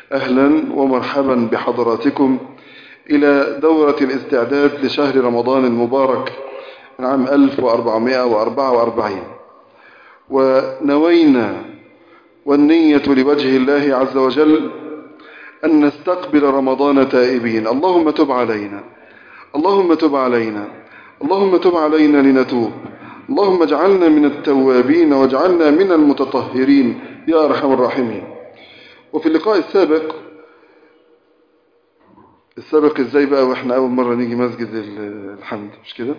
أهلا ومرحبا بحضراتكم إلى دورة الاستعداد لشهر رمضان المبارك من عام 1444 ونوينا والنية لوجه الله عز وجل أن نستقبل رمضان تائبين اللهم تب علينا اللهم تب علينا اللهم تب علينا لنتوب اللهم اجعلنا من التوابين واجعلنا من المتطهرين يا أرحم الراحمين وفي اللقاء السابق السابق ازاي بقى واحنا اول مرة نيجي مسجد الحمد مش كده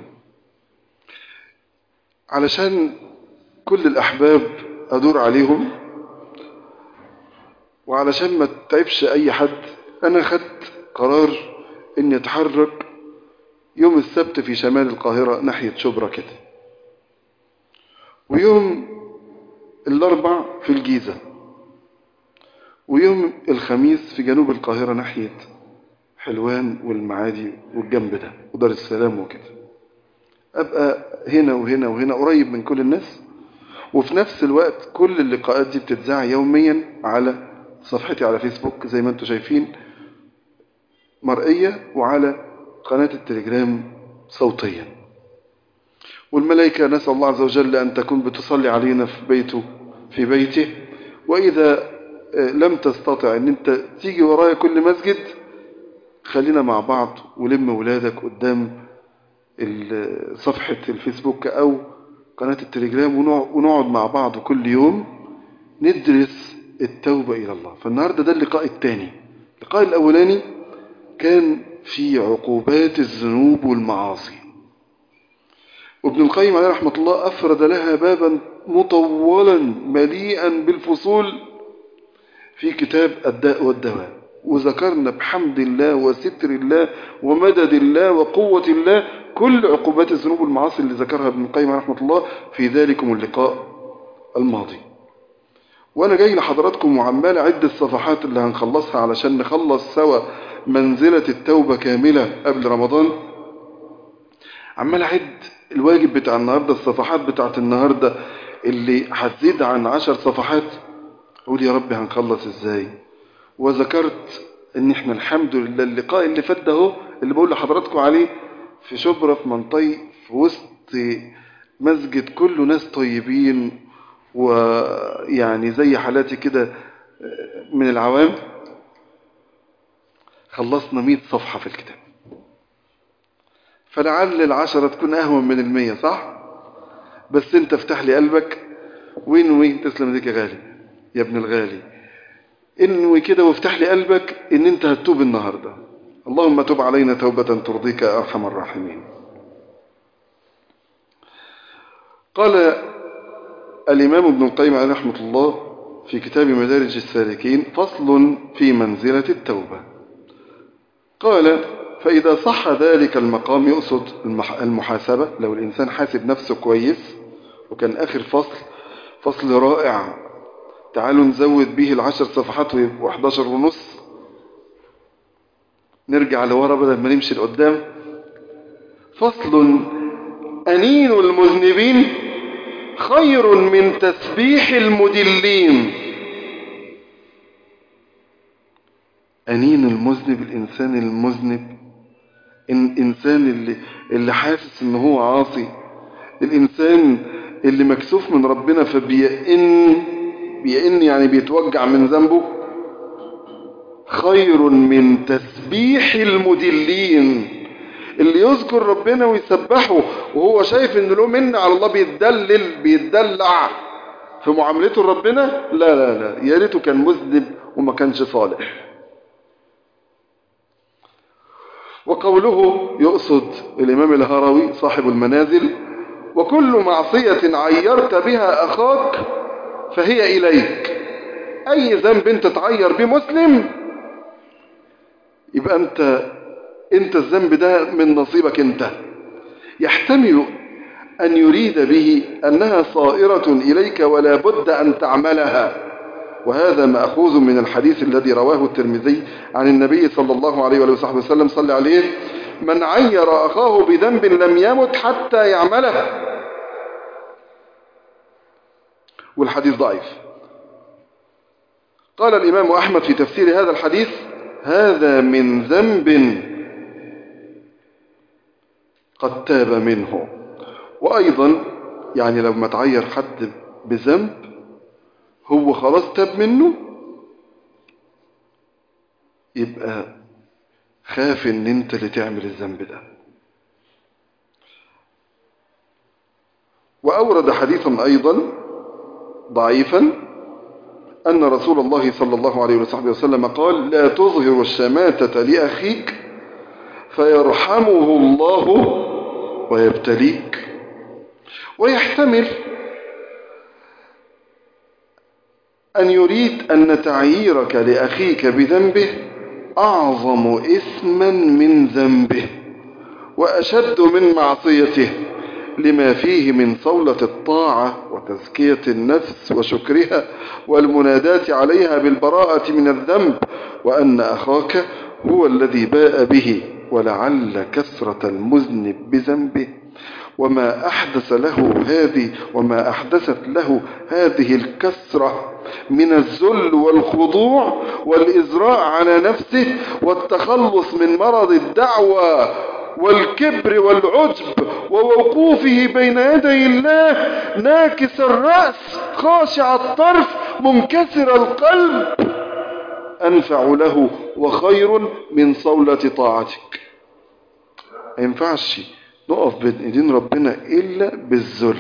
علشان كل الاحباب ادور عليهم وعلشان ما تتعبش اي حد انا خدت قرار اني اتحرك يوم السبت في شمال القاهرة ناحية شبرا كده ويوم الاربع في الجيزة ويوم الخميس في جنوب القاهرة ناحية حلوان والمعادي والجنب ده ودار السلام وكده ابقى هنا وهنا وهنا قريب من كل الناس وفي نفس الوقت كل اللقاءات دي بتتذاع يوميا على صفحتي على فيسبوك زي ما انتم شايفين مرئية وعلى قناة التليجرام صوتيا والملائكة نسأل الله عز وجل أن تكون بتصلي علينا في بيته في بيته وإذا لم تستطع أن أنت تيجي ورايا كل مسجد خلينا مع بعض ولم ولادك قدام صفحة الفيسبوك أو قناة التليجرام ونقعد مع بعض كل يوم ندرس التوبة إلى الله فالنهاردة ده اللقاء الثاني اللقاء الأولاني كان في عقوبات الذنوب والمعاصي وابن القيم عليه رحمة الله أفرد لها بابا مطولا مليئا بالفصول في كتاب الداء والدواء وذكرنا بحمد الله وستر الله ومدد الله وقوة الله كل عقوبات الذنوب والمعاصي اللي ذكرها ابن القيم رحمة الله في ذلكم اللقاء الماضي وانا جاي لحضراتكم وعمال اعد الصفحات اللي هنخلصها علشان نخلص سوا منزلة التوبة كاملة قبل رمضان عمال اعد الواجب بتاع النهاردة الصفحات بتاعت النهاردة اللي هتزيد عن عشر صفحات اقول يا رب هنخلص ازاي وذكرت ان احنا الحمد لله اللقاء اللي فات ده اهو اللي بقول لحضراتكم عليه في شبرا في منطي في وسط مسجد كله ناس طيبين ويعني زي حالاتي كده من العوام خلصنا مئة صفحة في الكتاب فلعل العشرة تكون أهون من المية صح بس انت افتح لي قلبك وانوي تسلم ايديك يا غالي يا ابن الغالي انوي كده وافتح لي قلبك ان انت هتتوب النهاردة اللهم تب علينا توبة ترضيك يا أرحم الراحمين قال الإمام ابن القيم عليه رحمة الله في كتاب مدارج السالكين فصل في منزلة التوبة قال فإذا صح ذلك المقام يقصد المحاسبة لو الإنسان حاسب نفسه كويس وكان آخر فصل فصل رائع تعالوا نزود به العشر صفحات ويبقوا 11 ونص نرجع لورا بدل ما نمشي لقدام فصل أنين المذنبين خير من تسبيح المدلين أنين المذنب الإنسان المذنب الإنسان اللي, اللي حاسس إن هو عاصي الإنسان اللي مكسوف من ربنا فبيئن بيئن يعني بيتوجع من ذنبه خير من تسبيح المدلين اللي يذكر ربنا ويسبحه وهو شايف ان له من على الله بيتدلل بيتدلع في معاملته لربنا لا لا لا يا ريته كان مذنب وما كانش صالح وقوله يقصد الإمام الهروي صاحب المنازل وكل معصية عيرت بها أخاك فهي إليك أي ذنب أنت تعير به مسلم يبقى أنت أنت الذنب ده من نصيبك أنت يحتمل أن يريد به أنها صائرة إليك ولا بد أن تعملها وهذا مأخوذ من الحديث الذي رواه الترمذي عن النبي صلى الله عليه وآله وسلم صلى عليه من عير أخاه بذنب لم يمت حتى يعمله والحديث ضعيف قال الإمام أحمد في تفسير هذا الحديث هذا من ذنب قد تاب منه وأيضا يعني لما تعير حد بذنب هو خلاص تاب منه يبقى خاف ان انت اللي تعمل الذنب ده وأورد حديثا أيضا ضعيفا أن رسول الله صلى الله عليه وصحبه وسلم قال لا تظهر الشماتة لأخيك فيرحمه الله ويبتليك ويحتمل أن يريد أن تعييرك لأخيك بذنبه أعظم إثما من ذنبه وأشد من معصيته لما فيه من صولة الطاعة وتزكية النفس وشكرها والمناداة عليها بالبراءة من الذنب وأن أخاك هو الذي باء به ولعل كثرة المذنب بذنبه وما أحدث له هذه وما أحدثت له هذه الكثرة من الذل والخضوع والإزراء على نفسه والتخلص من مرض الدعوة والكبر والعجب ووقوفه بين يدي الله ناكس الرأس خاشع الطرف منكسر القلب أنفع له وخير من صولة طاعتك ما ينفعش نقف بين ايدين ربنا إلا بالذل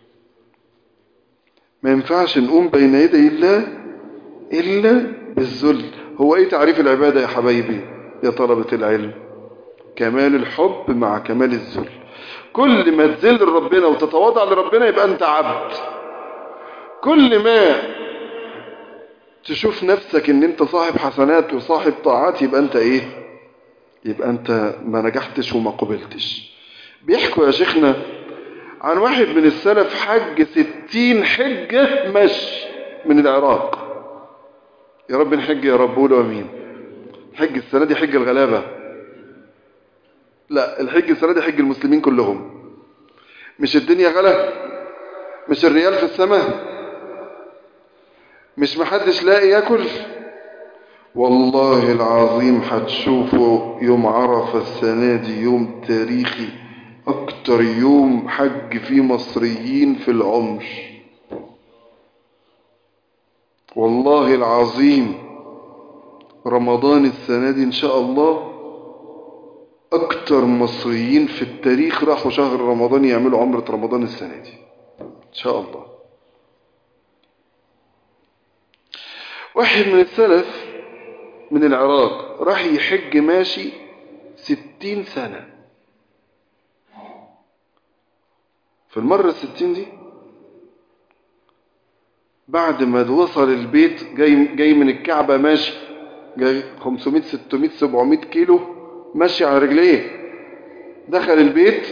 ما ينفعش نقوم بين يدي الله إلا بالذل هو ايه تعريف العبادة يا حبايبي يا طلبة العلم كمال الحب مع كمال الذل كل ما تذل لربنا وتتواضع لربنا يبقى انت عبد كل ما تشوف نفسك ان انت صاحب حسنات وصاحب طاعات يبقى انت ايه يبقى انت ما نجحتش وما قبلتش بيحكوا يا شيخنا عن واحد من السلف حج ستين حجة مشي من العراق يا رب نحج يا رب قولوا امين حج السنة دي حج الغلابة لا الحج السنة دي حج المسلمين كلهم مش الدنيا غلا مش الريال في السماء مش محدش لاقي ياكل والله العظيم هتشوفوا يوم عرفة السنة دي يوم تاريخي أكتر يوم حج فيه مصريين في العمر والله العظيم رمضان السنة دي إن شاء الله أكتر مصريين في التاريخ راحوا شهر رمضان يعملوا عمرة رمضان السنة دي إن شاء الله واحد من السلف من العراق راح يحج ماشي ستين سنة في المرة الستين دي بعد ما وصل البيت جاي, جاي من الكعبة ماشي جاي 500 600 700 كيلو ماشي على رجليه دخل البيت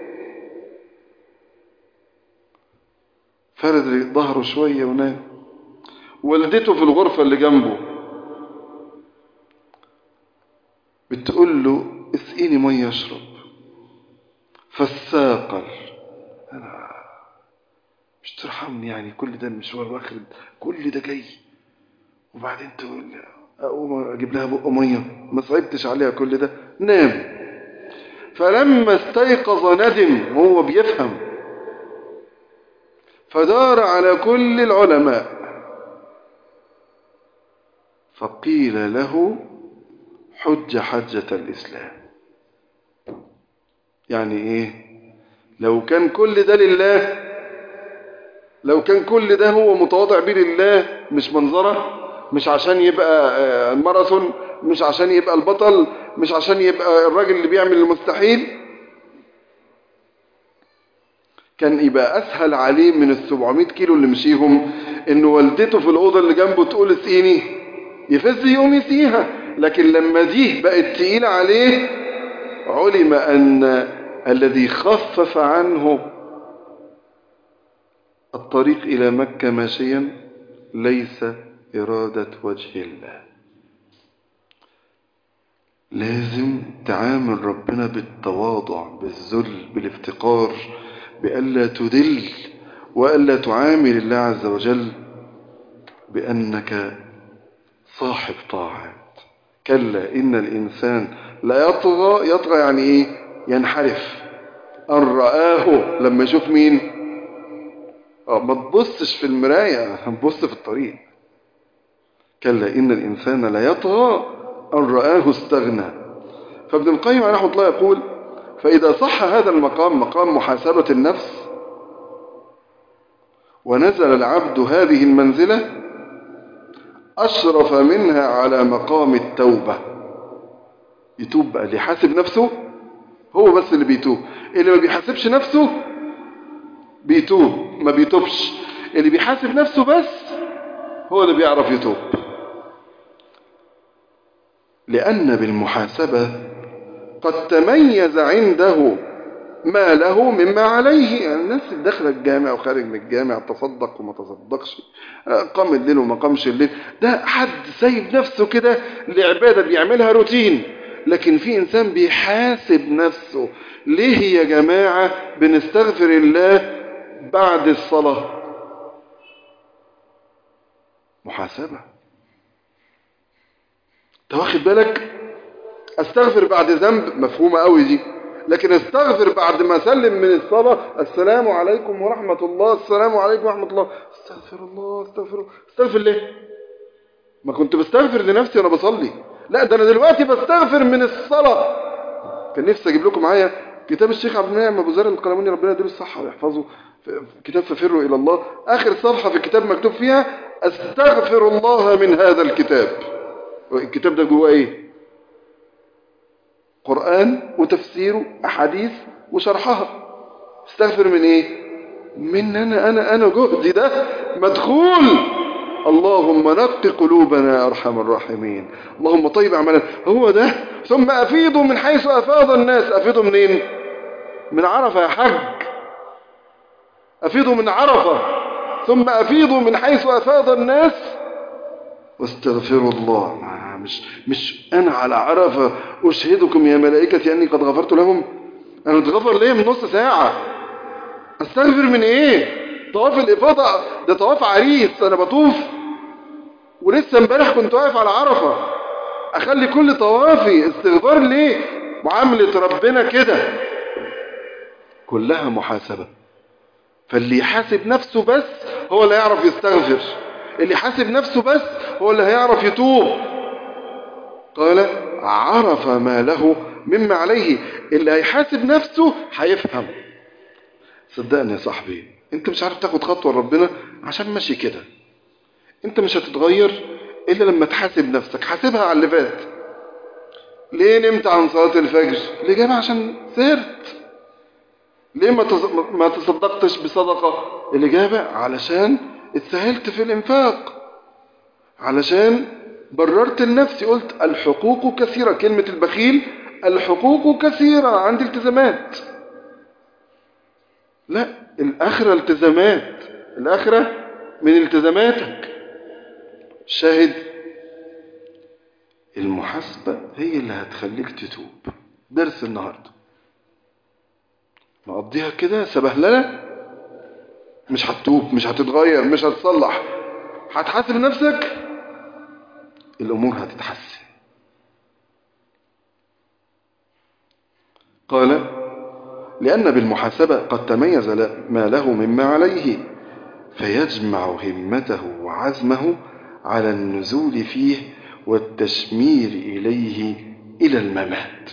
فرد ظهره شوية ونام والدته في الغرفة اللي جنبه بتقول له اسقيني مية اشرب فالساقل انا مش ترحمني يعني كل ده المشوار واخد كل ده جاي وبعدين تقول اقوم اجيب لها بق ميه ما صعبتش عليها كل ده نام فلما استيقظ ندم هو بيفهم فدار على كل العلماء فقيل له حج حجة الإسلام يعني إيه لو كان كل ده لله لو كان كل ده هو متواضع به لله مش منظرة مش عشان يبقى الماراثون مش عشان يبقى البطل مش عشان يبقى الراجل اللي بيعمل المستحيل كان يبقى أسهل عليه من السبعمائة كيلو اللي مشيهم إن والدته في الأوضة اللي جنبه تقول اسقيني يفز يوم يسقيها لكن لما دي بقت تقيلة عليه علم أن الذي خفف عنه الطريق إلى مكة ماشيا ليس إرادة وجه الله لازم تعامل ربنا بالتواضع بالذل بالافتقار بألا تدل وألا تعامل الله عز وجل بأنك صاحب طاعات كلا إن الإنسان لا يطغى يطغى يعني إيه ينحرف أن رآه لما يشوف مين آه ما تبصش في المراية هنبص في الطريق كلا إن الإنسان لا يطغى أن رآه استغنى فابن القيم رحمه الله يقول فإذا صح هذا المقام مقام محاسبة النفس ونزل العبد هذه المنزلة أشرف منها على مقام التوبة يتوب بقى اللي يحاسب نفسه هو بس اللي بيتوب اللي ما بيحاسبش نفسه بيتوب ما بيتوبش اللي بيحاسب نفسه بس هو اللي بيعرف يتوب لأن بالمحاسبة قد تميز عنده ما له مما عليه يعني الناس اللي داخله الجامع وخارج من الجامع تصدق وما تصدقش قام الليل وما قامش الليل ده حد سايب نفسه كده لعبادة بيعملها روتين لكن في إنسان بيحاسب نفسه ليه يا جماعة بنستغفر الله بعد الصلاة محاسبة انت واخد بالك استغفر بعد ذنب مفهومة قوي دي لكن استغفر بعد ما سلم من الصلاة السلام عليكم ورحمة الله السلام عليكم ورحمة الله استغفر الله استغفر الله استغفر ليه ما كنت بستغفر لنفسي وانا بصلي لا ده انا دلوقتي بستغفر من الصلاة كان نفسي اجيب لكم معايا كتاب الشيخ عبد المنعم ابو ذر القلموني ربنا يديله الصحة ويحفظه كتاب ففروا الى الله اخر صفحة في الكتاب مكتوب فيها استغفر الله من هذا الكتاب الكتاب ده جواه ايه قرآن وتفسيره أحاديث وشرحها استغفر من ايه من انا انا انا جهدي ده مدخول اللهم نق قلوبنا يا ارحم الراحمين اللهم طيب اعمالنا هو ده ثم افيضوا من حيث افاض الناس افيضوا منين من عرفه يا حج افيضوا من عرفه ثم افيضوا من حيث افاض الناس واستغفروا الله مش مش انا على عرفه اشهدكم يا ملائكتي اني قد غفرت لهم انا اتغفر ليه من نص ساعه استغفر من ايه طواف الافاضه ده طواف عريس انا بطوف ولسه امبارح كنت واقف على عرفه اخلي كل طوافي استغفار ليه معامله ربنا كده كلها محاسبه فاللي يحاسب نفسه بس هو اللي يعرف يستغفر اللي حاسب نفسه بس هو اللي هيعرف يتوب قال عرف ما له مما عليه اللي هيحاسب نفسه هيفهم صدقني يا صاحبي انت مش عارف تاخد خطوة لربنا عشان ماشي كده انت مش هتتغير الا لما تحاسب نفسك حاسبها على اللي فات ليه نمت عن صلاة الفجر ليه جاب عشان سهرت ليه ما ما تصدقتش بصدقة اللي جابه علشان اتسهلت في الانفاق علشان بررت لنفسي قلت الحقوق كثيرة كلمة البخيل الحقوق كثيرة عندي التزامات لا الآخرة التزامات الآخرة من التزاماتك شاهد المحاسبة هي اللي هتخليك تتوب درس النهاردة مقضيها كده سبهللة مش هتتوب مش هتتغير مش هتصلح هتحاسب نفسك الأمور هتتحسن قال لأن بالمحاسبة قد تميز ما له مما عليه فيجمع همته وعزمه على النزول فيه والتشمير إليه إلى الممات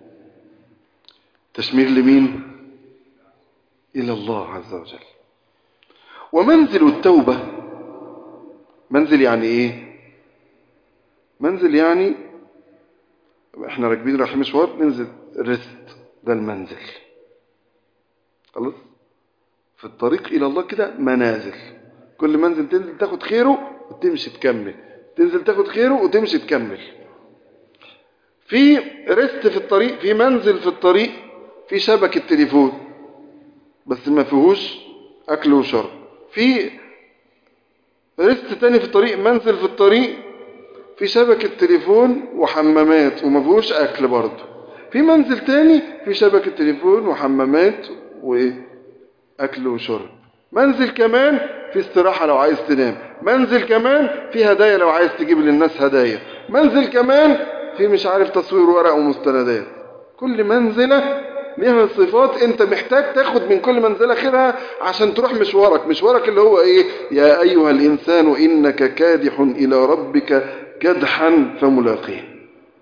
تشمير لمين؟ إلى الله عز وجل ومنزل التوبة منزل يعني إيه؟ منزل يعني احنا راكبين رايحين مشوار ننزل ريست ده المنزل خلاص في الطريق الى الله كده منازل كل منزل تنزل تاخد خيره وتمشي تكمل تنزل تاخد خيره وتمشي تكمل في ريست في الطريق في منزل في الطريق في شبكة تليفون بس ما فيهوش اكل وشرب في ريست تاني في الطريق منزل في الطريق في شبكة تليفون وحمامات وما فيهوش أكل برضه في منزل تاني في شبكة تليفون وحمامات وإيه أكل وشرب منزل كمان في استراحة لو عايز تنام منزل كمان في هدايا لو عايز تجيب للناس هدايا منزل كمان في مش عارف تصوير ورق ومستندات كل منزلة ليها صفات انت محتاج تاخد من كل منزلة خيرها عشان تروح مشوارك مشوارك اللي هو ايه يا ايها الانسان انك كادح الى ربك كدحا فملاقيه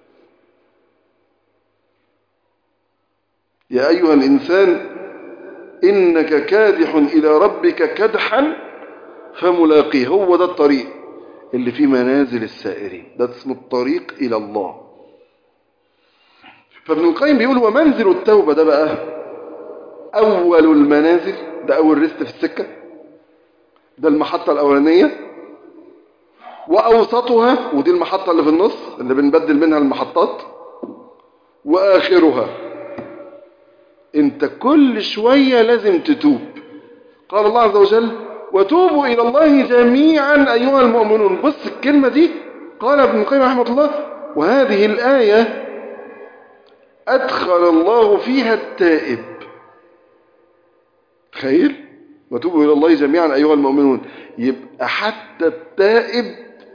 يا ايها الانسان انك كادح الى ربك كدحا فملاقيه هو ده الطريق اللي فيه منازل السائرين ده اسمه الطريق الى الله فابن القيم بيقول ومنزل التوبة ده بقى أول المنازل ده أول رست في السكة ده المحطة الأولانية وأوسطها ودي المحطة اللي في النص اللي بنبدل منها المحطات وآخرها انت كل شوية لازم تتوب قال الله عز وجل وتوبوا إلى الله جميعا أيها المؤمنون بص الكلمة دي قال ابن القيم رحمه الله وهذه الآية أدخل الله فيها التائب تخيل وتوبوا إلى الله جميعا أيها المؤمنون يبقى حتى التائب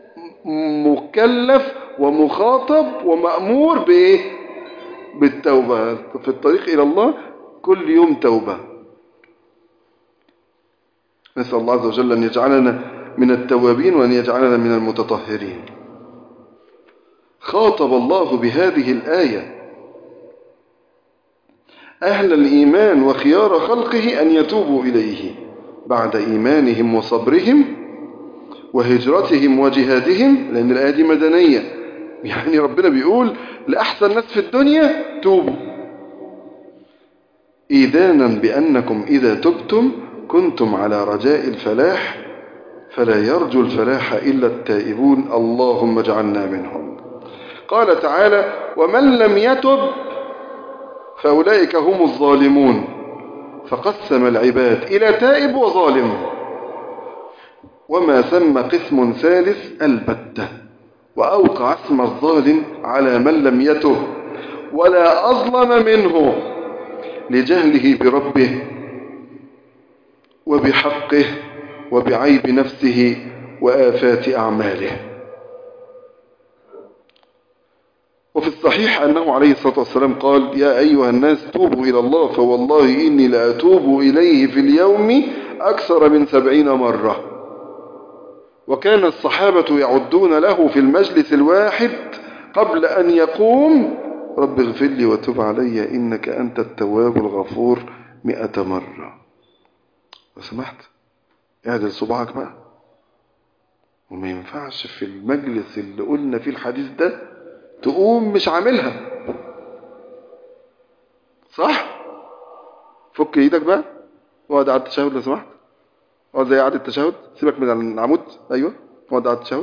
مكلف ومخاطب ومأمور بإيه بالتوبة في الطريق إلى الله كل يوم توبة نسأل الله عز وجل أن يجعلنا من التوابين وأن يجعلنا من المتطهرين خاطب الله بهذه الآية أهل الإيمان وخيار خلقه أن يتوبوا إليه بعد إيمانهم وصبرهم وهجرتهم وجهادهم لأن الآية دي مدنية يعني ربنا بيقول لأحسن ناس في الدنيا توبوا إيذانا بأنكم إذا تبتم كنتم على رجاء الفلاح فلا يرجو الفلاح إلا التائبون اللهم اجعلنا منهم قال تعالى ومن لم يتب فأولئك هم الظالمون فقسم العباد إلى تائب وظالم وما ثم قسم ثالث البتة وأوقع اسم الظالم على من لم يتب ولا أظلم منه لجهله بربه وبحقه وبعيب نفسه وآفات أعماله وفي الصحيح أنه عليه الصلاة والسلام قال يا أيها الناس توبوا إلى الله فوالله إني لأتوب إليه في اليوم أكثر من سبعين مرة وكان الصحابة يعدون له في المجلس الواحد قبل أن يقوم رب اغفر لي وتب علي إنك أنت التواب الغفور مئة مرة لو سمحت اعدل صباعك بقى وما ينفعش في المجلس اللي قلنا فيه الحديث ده تقوم مش عاملها صح فك ايدك بقى واقعد على التشهد لو سمحت اقعد زي قعده التشهد سيبك من العمود ايوه اقعد على التشهد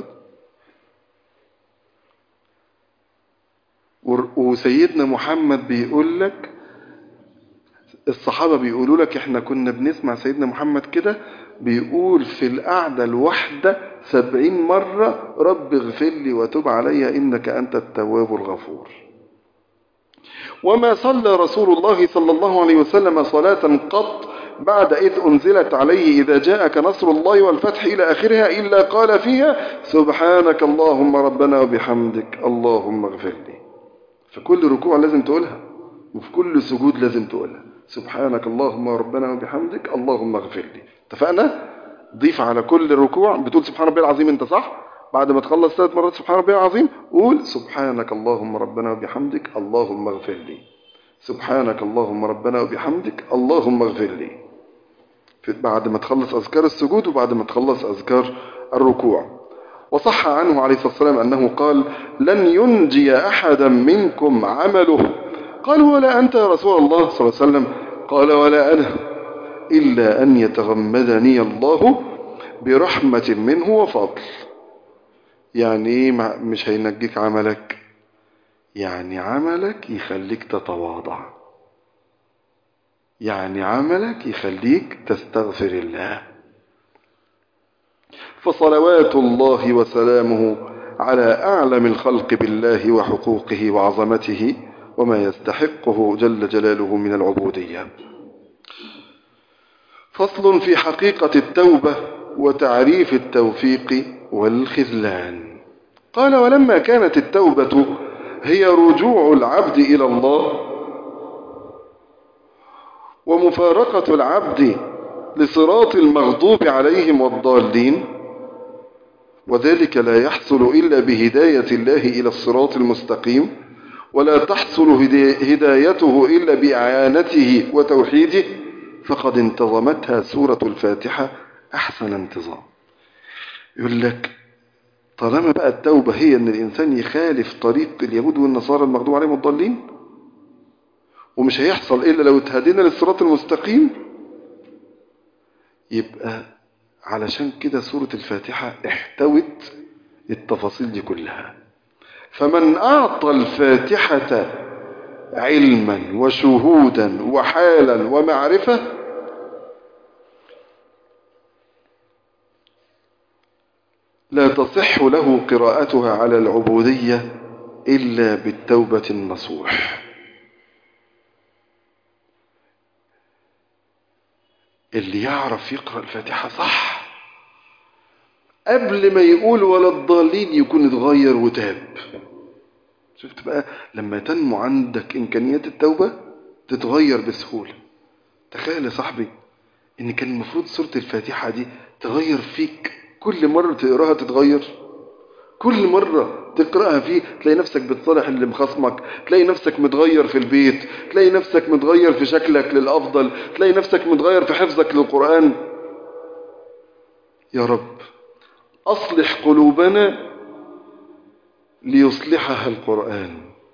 وسيدنا محمد بيقول لك الصحابة بيقولوا لك احنا كنا بنسمع سيدنا محمد كده بيقول في القعدة الواحدة سبعين مرة رب اغفر لي وتب علي إنك أنت التواب الغفور وما صلى رسول الله صلى الله عليه وسلم صلاة قط بعد إذ أنزلت عليه إذا جاءك نصر الله والفتح إلى آخرها إلا قال فيها سبحانك اللهم ربنا وبحمدك اللهم اغفر لي في كل ركوع لازم تقولها وفي كل سجود لازم تقولها سبحانك اللهم ربنا وبحمدك اللهم اغفر لي اتفقنا ضيف على كل ركوع بتقول سبحان ربي العظيم انت صح بعد ما تخلص ثلاث مرات سبحان ربي العظيم قول سبحانك اللهم ربنا وبحمدك اللهم اغفر لي سبحانك اللهم ربنا وبحمدك اللهم اغفر لي بعد ما تخلص أذكار السجود وبعد ما تخلص أذكار الركوع وصح عنه عليه الصلاة والسلام أنه قال لن ينجي أحدا منكم عمله قال ولا أنت يا رسول الله صلى الله عليه وسلم قال ولا أنا إلا أن يتغمدني الله برحمة منه وفضل يعني ايه مش هينجيك عملك يعني عملك يخليك تتواضع يعني عملك يخليك تستغفر الله فصلوات الله وسلامه على أعلم الخلق بالله وحقوقه وعظمته وما يستحقه جل جلاله من العبودية فصل في حقيقة التوبة وتعريف التوفيق والخذلان قال ولما كانت التوبة هي رجوع العبد إلى الله ومفارقة العبد لصراط المغضوب عليهم والضالين وذلك لا يحصل إلا بهداية الله إلى الصراط المستقيم ولا تحصل هدايته إلا بإعانته وتوحيده فقد انتظمتها سورة الفاتحة أحسن انتظام يقول لك طالما بقى التوبة هي أن الإنسان يخالف طريق اليهود والنصارى المغضوب عليهم الضالين ومش هيحصل إلا لو اتهدينا للصراط المستقيم يبقى علشان كده سورة الفاتحة احتوت التفاصيل دي كلها فمن أعطى الفاتحة علما وشهودا وحالا ومعرفة لا تصح له قراءتها على العبودية إلا بالتوبة النصوح اللي يعرف يقرأ الفاتحة صح قبل ما يقول ولا الضالين يكون اتغير وتاب شفت بقى لما تنمو عندك إمكانيات التوبة تتغير بسهولة تخيل يا صاحبي إن كان المفروض سورة الفاتحة دي تغير فيك كل مرة تقراها تتغير كل مرة تقرأها فيه تلاقي نفسك بتصالح اللي مخصمك تلاقي نفسك متغير في البيت تلاقي نفسك متغير في شكلك للأفضل تلاقي نفسك متغير في حفظك للقرآن يا رب أصلح قلوبنا ليصلحها القرآن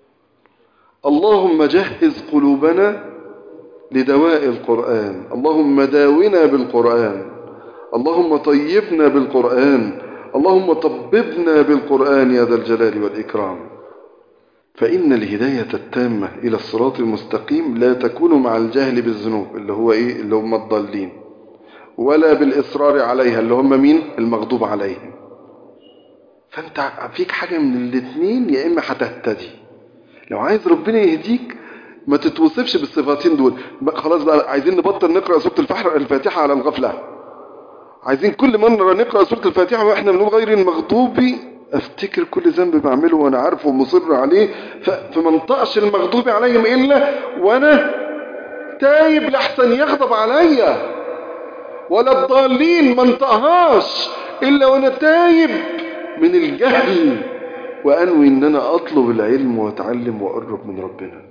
اللهم جهز قلوبنا لدواء القرآن اللهم داونا بالقرآن اللهم طيبنا بالقرآن اللهم طببنا بالقرآن يا ذا الجلال والإكرام فإن الهداية التامة إلى الصراط المستقيم لا تكون مع الجهل بالذنوب اللي هو إيه اللي هم الضالين ولا بالإصرار عليها اللي هم مين المغضوب عليهم فأنت فيك حاجة من الاثنين يا إما هتهتدي لو عايز ربنا يهديك ما تتوصفش بالصفاتين دول خلاص بقى عايزين نبطل نقرأ سورة الفاتحة على الغفلة عايزين كل مرة نقرأ سورة الفاتحة واحنا بنقول غير المغضوب افتكر كل ذنب بعمله وانا عارفه ومصر عليه فما انطقش المغضوب عليهم الا وانا تايب لحسن يغضب عليا ولا الضالين ما انطقهاش الا وانا تايب من الجهل وانوي ان انا اطلب العلم واتعلم واقرب من ربنا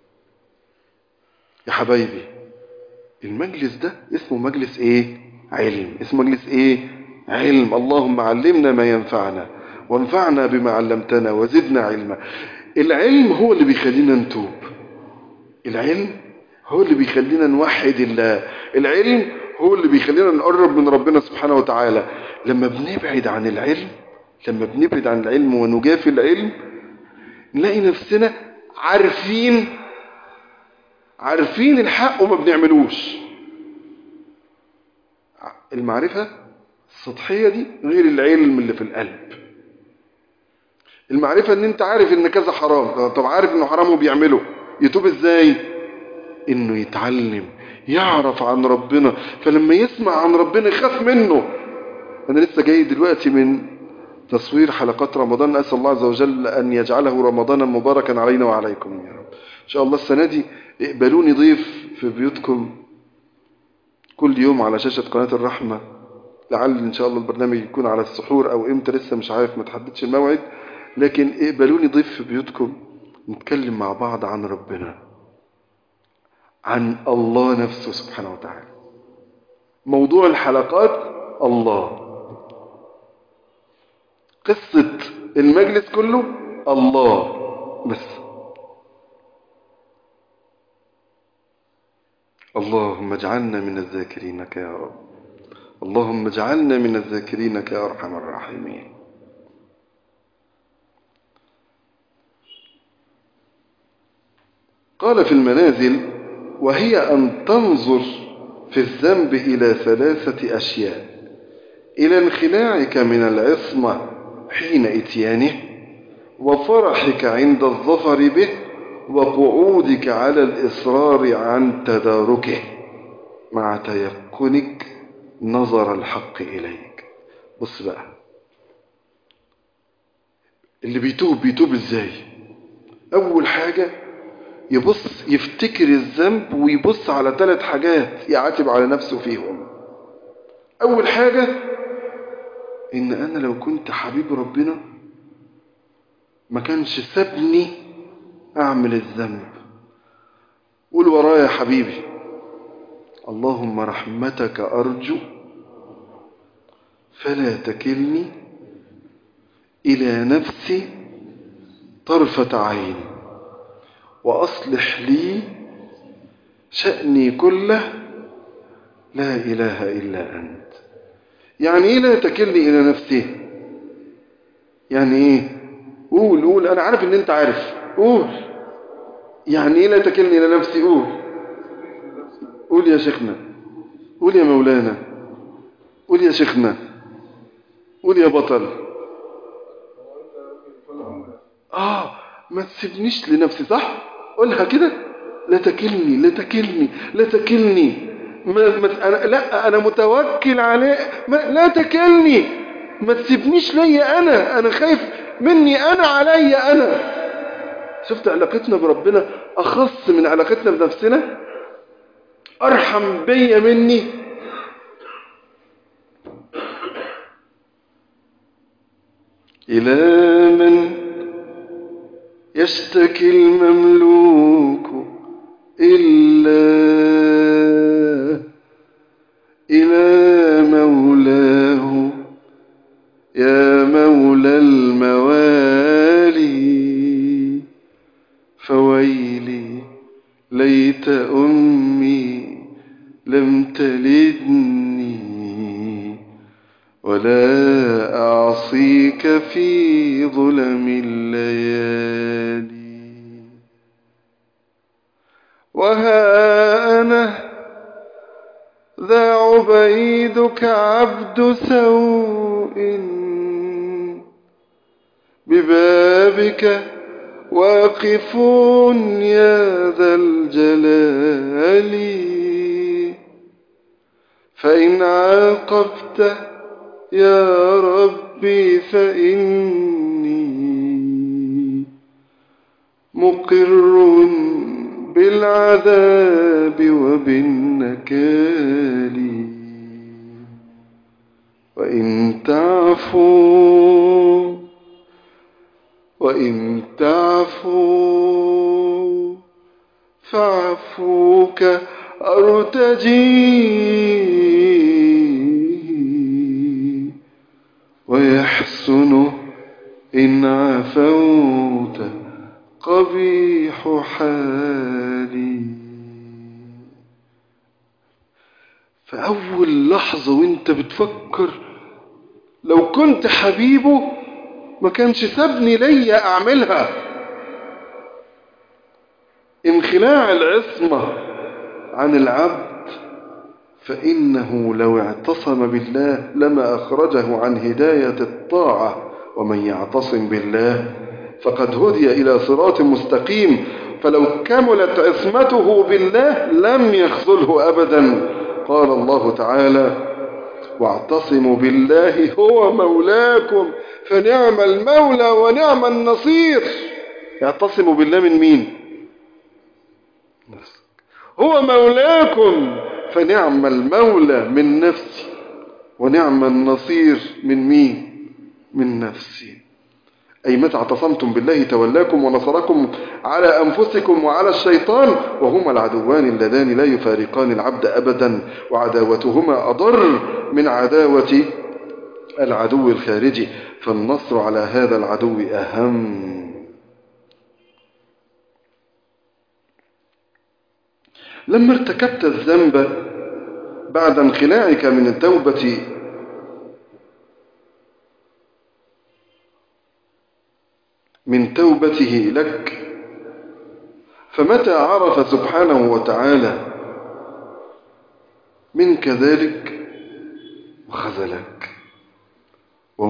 يا حبايبي المجلس ده اسمه مجلس ايه علم اسمه مجلس ايه علم اللهم علمنا ما ينفعنا وانفعنا بما علمتنا وزدنا علما العلم هو اللي بيخلينا نتوب العلم هو اللي بيخلينا نوحد الله العلم هو اللي بيخلينا نقرب من ربنا سبحانه وتعالى لما بنبعد عن العلم لما بنبعد عن العلم ونجافي العلم نلاقي نفسنا عارفين عارفين الحق وما بنعملوش المعرفة السطحية دي غير العلم اللي في القلب المعرفة ان انت عارف ان كذا حرام طب عارف انه حرام وبيعمله يتوب ازاي انه يتعلم يعرف عن ربنا فلما يسمع عن ربنا يخاف منه انا لسه جاي دلوقتي من تصوير حلقات رمضان اسال الله عز وجل ان يجعله رمضانا مباركا علينا وعليكم يا رب ان شاء الله السنه دي اقبلوني ضيف في بيوتكم كل يوم على شاشة قناة الرحمة لعل إن شاء الله البرنامج يكون على السحور أو إمتى لسه مش عارف ما تحددش الموعد لكن اقبلوني ضيف في بيوتكم نتكلم مع بعض عن ربنا عن الله نفسه سبحانه وتعالى موضوع الحلقات الله قصة المجلس كله الله بس اللهم اجعلنا من الذاكرينك يا رب اللهم اجعلنا من الذاكرينك يا أرحم الراحمين قال في المنازل وهي أن تنظر في الذنب إلى ثلاثة أشياء إلى انخلاعك من العصمة حين إتيانه وفرحك عند الظفر به وقعودك على الإصرار عن تداركه مع تيقنك نظر الحق إليك بص بقى اللي بيتوب بيتوب ازاي أول حاجة يبص يفتكر الذنب ويبص على ثلاث حاجات يعاتب على نفسه فيهم أول حاجة إن أنا لو كنت حبيب ربنا ما كانش سابني أعمل الذنب قول ورايا يا حبيبي اللهم رحمتك أرجو فلا تكلني إلى نفسي طرفة عين وأصلح لي شأني كله لا إله إلا أنت يعني إيه لا تكلني إلى نفسي يعني إيه قول قول أنا عارف إن أنت عارف قول يعني إيه لا تكلني إلى نفسي قول قول يا شيخنا قول يا مولانا قول يا شيخنا قول يا بطل آه ما تسيبنيش لنفسي صح قولها كده لا تكلني لا تكلني لا تكلني ما ما أنا لا أنا متوكل عليه ما لا تكلني ما تسيبنيش ليا أنا أنا خايف مني أنا عليا أنا شفت علاقتنا بربنا أخص من علاقتنا بنفسنا أرحم بيا مني إلى من يشتكي المملوك إلا إلى مولاه يا مولى الموالي فويلي ليت أمي لم تلدني ولا أعصيك في ظلم الليالي وها أنا ذا عبيدك عبد سوء ببابك واقفون يا ذا الجلال فإن عاقبت يا ربي فإني مقر بالعذاب وبالنكال وإن تعفو وإن تعفو فعفوك أرتجي ويحسن إن عفوت قبيح حالي فأول لحظة وانت بتفكر لو كنت حبيبه ما كانش سابني ليا أعملها انخلاع العصمة عن العبد فإنه لو اعتصم بالله لما أخرجه عن هداية الطاعة ومن يعتصم بالله فقد هدي إلى صراط مستقيم فلو كملت عصمته بالله لم يخذله أبدا قال الله تعالى واعتصموا بالله هو مولاكم فنعم المولى ونعم النصير يعتصموا بالله من مين هو مولاكم فنعم المولى من نفسي ونعم النصير من مين من نفسي أي متى اعتصمتم بالله تولاكم ونصركم على أنفسكم وعلى الشيطان وهما العدوان اللذان لا يفارقان العبد أبدا وعداوتهما أضر من عداوة العدو الخارجي فالنصر على هذا العدو أهم لما ارتكبت الذنب بعد انخلاعك من التوبة من توبته لك فمتى عرف سبحانه وتعالى منك ذلك وخذلك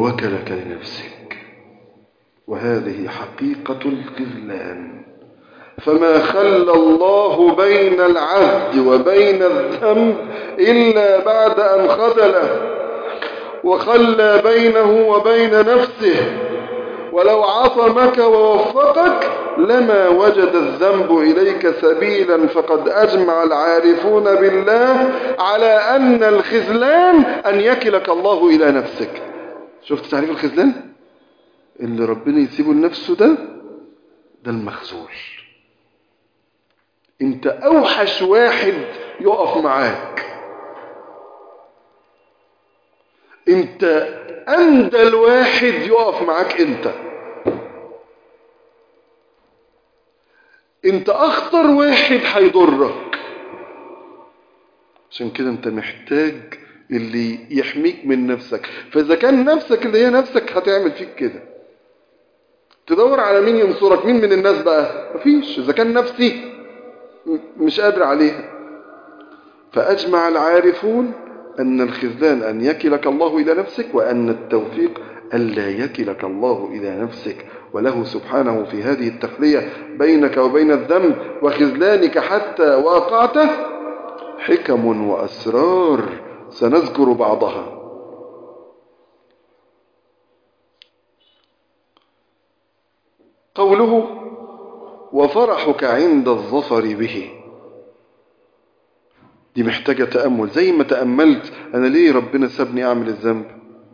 ووكلك لنفسك وهذه حقيقة الخذلان فما خلى الله بين العبد وبين الذنب إلا بعد أن خذله وخلى بينه وبين نفسه ولو عصمك ووفقك لما وجد الذنب إليك سبيلا فقد أجمع العارفون بالله على أن الخذلان أن يكلك الله إلى نفسك شفت تعريف الخذلان اللي ربنا يسيبه لنفسه ده ده المخذول انت اوحش واحد يقف معاك انت اندل واحد يقف معاك انت انت اخطر واحد هيضرك عشان كده انت محتاج اللي يحميك من نفسك فاذا كان نفسك اللي هي نفسك هتعمل فيك كده تدور على مين ينصرك مين من الناس بقى مفيش اذا كان نفسي مش قادر عليها فاجمع العارفون أن الخذلان أن يكلك الله إلى نفسك وأن التوفيق ألا يكلك الله إلى نفسك وله سبحانه في هذه التخلية بينك وبين الذنب وخذلانك حتى واقعته حكم وأسرار سنذكر بعضها قوله وفرحك عند الظفر به دي محتاجة تأمل زي ما تأملت أنا ليه ربنا سابني أعمل الذنب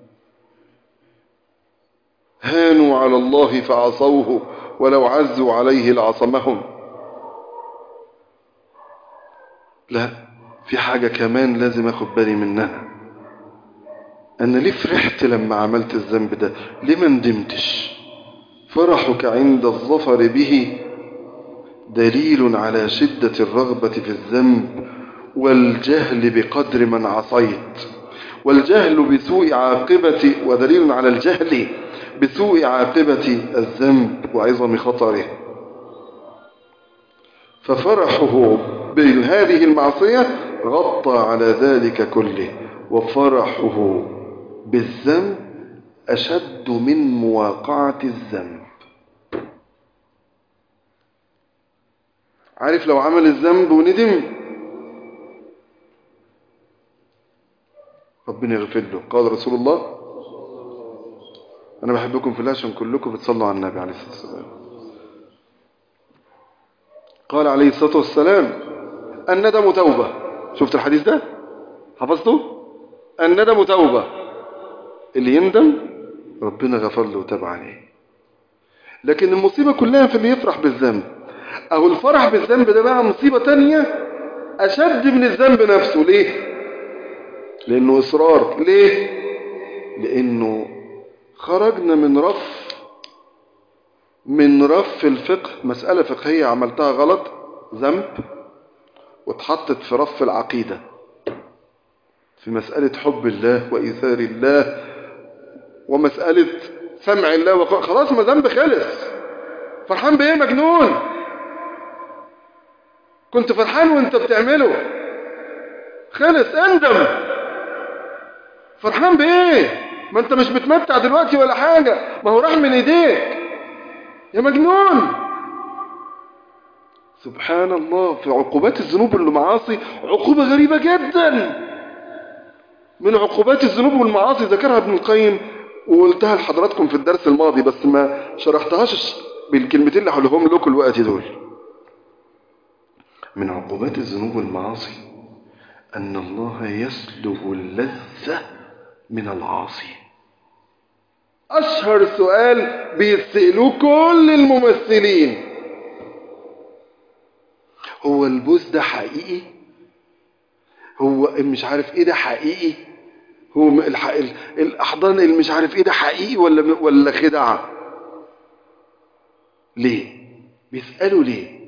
هانوا على الله فعصوه ولو عزوا عليه لعصمهم لا في حاجة كمان لازم أخد بالي منها أنا ليه فرحت لما عملت الذنب ده ليه ما ندمتش فرحك عند الظفر به دليل على شدة الرغبة في الذنب والجهل بقدر من عصيت والجهل بسوء عاقبة ودليل على الجهل بسوء عاقبة الذنب وعظم خطره ففرحه بهذه المعصية غطى على ذلك كله وفرحه بالذنب أشد من مواقعة الذنب عارف لو عمل الذنب وندم ربنا يغفر له قال رسول الله أنا بحبكم في الله عشان كلكم بتصلوا على النبي عليه الصلاة والسلام قال عليه الصلاة والسلام الندم توبة شفت الحديث ده حفظته الندم توبة اللي يندم ربنا غفر له وتاب عليه لكن المصيبة كلها في اللي يفرح بالذنب أو الفرح بالذنب ده بقى مصيبة تانية أشد من الذنب نفسه ليه لأنه إصرار ليه لأنه خرجنا من رف من رف الفقه مسألة فقهية عملتها غلط ذنب واتحطت في رف العقيدة في مسألة حب الله وإيثار الله ومسألة سمع الله وق... خلاص ما ذنب خلص فرحان بإيه مجنون كنت فرحان وانت بتعمله خلص اندم فرحان بإيه ما انت مش بتمتع دلوقتي ولا حاجة ما هو راح من ايديك يا مجنون سبحان الله في عقوبات الذنوب والمعاصي عقوبة غريبة جدا من عقوبات الذنوب والمعاصي ذكرها ابن القيم وقلتها لحضراتكم في الدرس الماضي بس ما شرحتهاش بالكلمتين اللي هقولهم لكم الوقت دول من عقوبات الذنوب والمعاصي أن الله يسلب اللذة من العاصي أشهر سؤال بيسألوه كل الممثلين هو البوس ده حقيقي هو مش عارف ايه ده حقيقي هو الح... الاحضان اللي مش عارف ايه ده حقيقي ولا ولا خدعه ليه بيسالوا ليه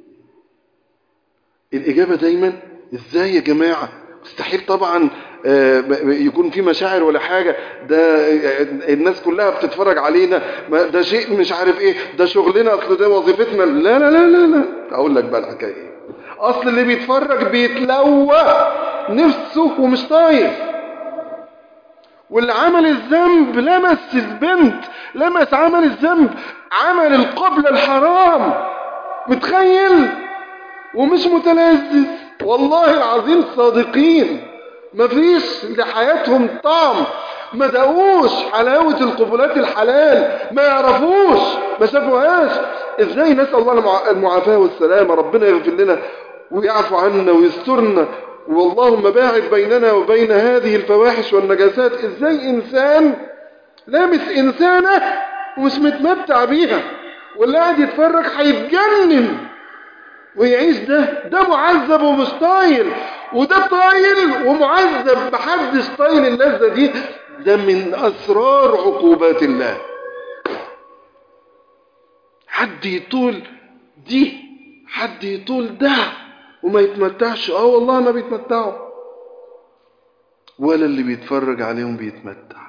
الاجابه دايما ازاي يا جماعه مستحيل طبعا يكون في مشاعر ولا حاجة ده الناس كلها بتتفرج علينا ده شيء مش عارف ايه ده شغلنا اصل ده وظيفتنا لا لا لا لا لا اقول لك بقى الحكاية ايه اصل اللي بيتفرج بيتلوى نفسه ومش طايف واللي عمل الذنب لمس البنت لمس عمل الذنب عمل القبلة الحرام متخيل ومش متلذذ والله العظيم صادقين مفيش لحياتهم طعم ما دقوش حلاوة القبلات الحلال ما يعرفوش ما شافوهاش ازاي نسأل الله المعافاة والسلامة ربنا يغفر لنا ويعفو عنا ويسترنا واللهم باعد بيننا وبين هذه الفواحش والنجاسات ازاي انسان لامس انسانة ومش متمتع بيها واللي قاعد يتفرج هيتجنن ويعيش ده ده معذب ومش طايل وده طايل ومعذب محدش طايل اللذة دي ده من أسرار عقوبات الله حد يطول دي حد يطول ده وما يتمتعش اه والله ما بيتمتعوا ولا اللي بيتفرج عليهم بيتمتع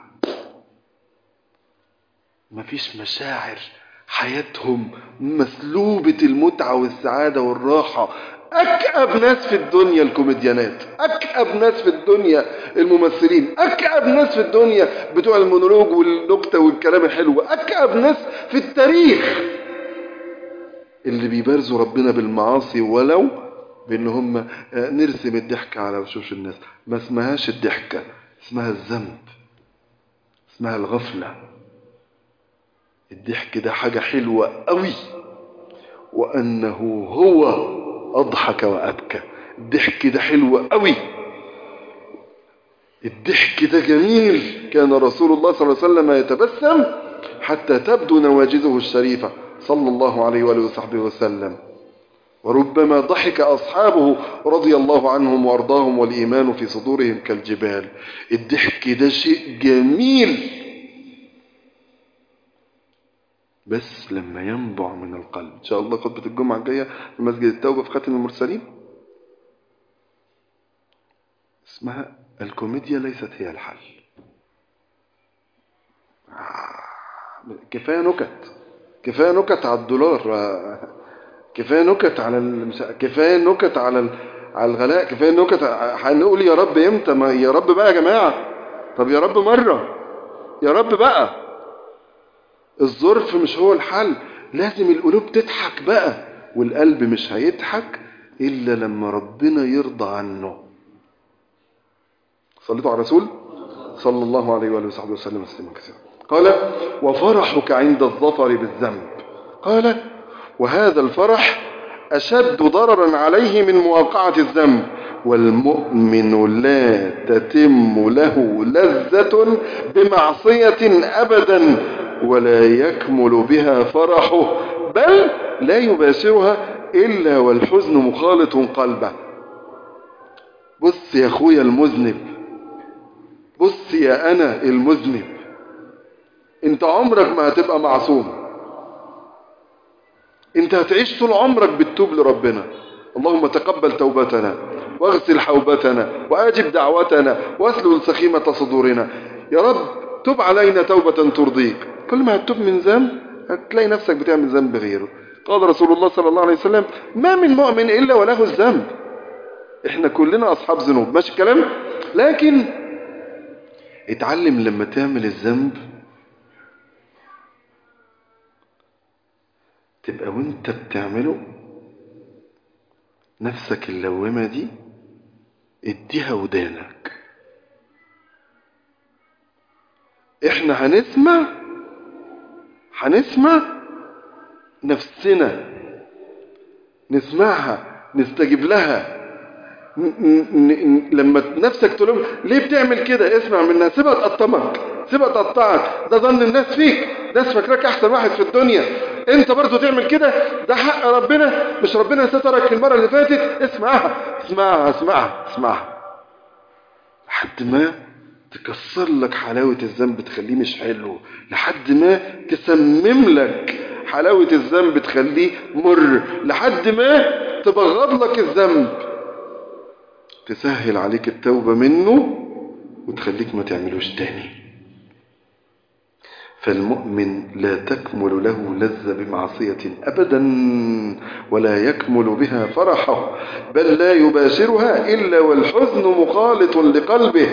مفيش مشاعر حياتهم مسلوبة المتعة والسعادة والراحة أكأب ناس في الدنيا الكوميديانات أكأب ناس في الدنيا الممثلين أكأب ناس في الدنيا بتوع المونولوج والنكتة والكلام الحلو أكأب ناس في التاريخ اللي بيبارزوا ربنا بالمعاصي ولو بان هم نرسم الضحكة على وشوش الناس ما اسمهاش الضحكة اسمها الذنب اسمها الغفلة الضحك ده حاجة حلوة قوي وأنه هو أضحك وأبكى الضحك ده حلو قوي الضحك ده جميل كان رسول الله صلى الله عليه وسلم يتبسم حتى تبدو نواجذه الشريفة صلى الله عليه وآله وصحبه وسلم وربما ضحك أصحابه رضي الله عنهم وأرضاهم والإيمان في صدورهم كالجبال الضحك ده شيء جميل بس لما ينبع من القلب إن شاء الله خطبة الجمعة الجاية في مسجد التوبة في خاتم المرسلين اسمها الكوميديا ليست هي الحل كفاية نكت كفاية نكت على الدولار كفاية نكت على المس... كفاية نكت على ال... على الغلاء كفاية نكت هنقول يا رب امتى ما يا رب بقى يا جماعة طب يا رب مرة يا رب بقى الظرف مش هو الحل لازم القلوب تضحك بقى والقلب مش هيضحك إلا لما ربنا يرضى عنه صليتوا على الرسول صلى الله عليه وآله وصحبه وسلم تسليما كثيرا قال وفرحك عند الظفر بالذنب قال وهذا الفرح أشد ضررا عليه من مواقعة الذنب والمؤمن لا تتم له لذة بمعصية أبدا ولا يكمل بها فرحه بل لا يباشرها إلا والحزن مخالط قلبه بص يا أخويا المذنب بص يا أنا المذنب انت عمرك ما هتبقى معصوم انت هتعيش طول عمرك بتتوب لربنا اللهم تقبل توبتنا واغسل حوبتنا واجب دعوتنا واسلل سخيمة صدورنا يا رب تب علينا توبة ترضيك كل ما هتتوب من ذنب هتلاقي نفسك بتعمل ذنب غيره قال رسول الله صلى الله عليه وسلم ما من مؤمن إلا وله الذنب احنا كلنا أصحاب ذنوب ماشي الكلام لكن اتعلم لما تعمل الذنب تبقى وانت بتعمله نفسك اللومة دي اديها ودانك احنا هنسمع هنسمع نفسنا نسمعها نستجيب لها ن ن ن لما نفسك تقول ليه بتعمل كده اسمع منها سيبها تقطمك سيبها تقطعك ده ظن الناس فيك ناس فاكراك احسن واحد في الدنيا انت برضو تعمل كده ده حق ربنا مش ربنا سترك المرة اللي فاتت اسمعها اسمعها اسمعها اسمعها لحد ما تكسر لك حلاوة الذنب تخليه مش حلو لحد ما تسمم لك حلاوة الذنب تخليه مر لحد ما تبغض لك الذنب تسهل عليك التوبة منه وتخليك ما تعملوش تاني فالمؤمن لا تكمل له لذة بمعصية أبدا ولا يكمل بها فرحه بل لا يباشرها إلا والحزن مخالط لقلبه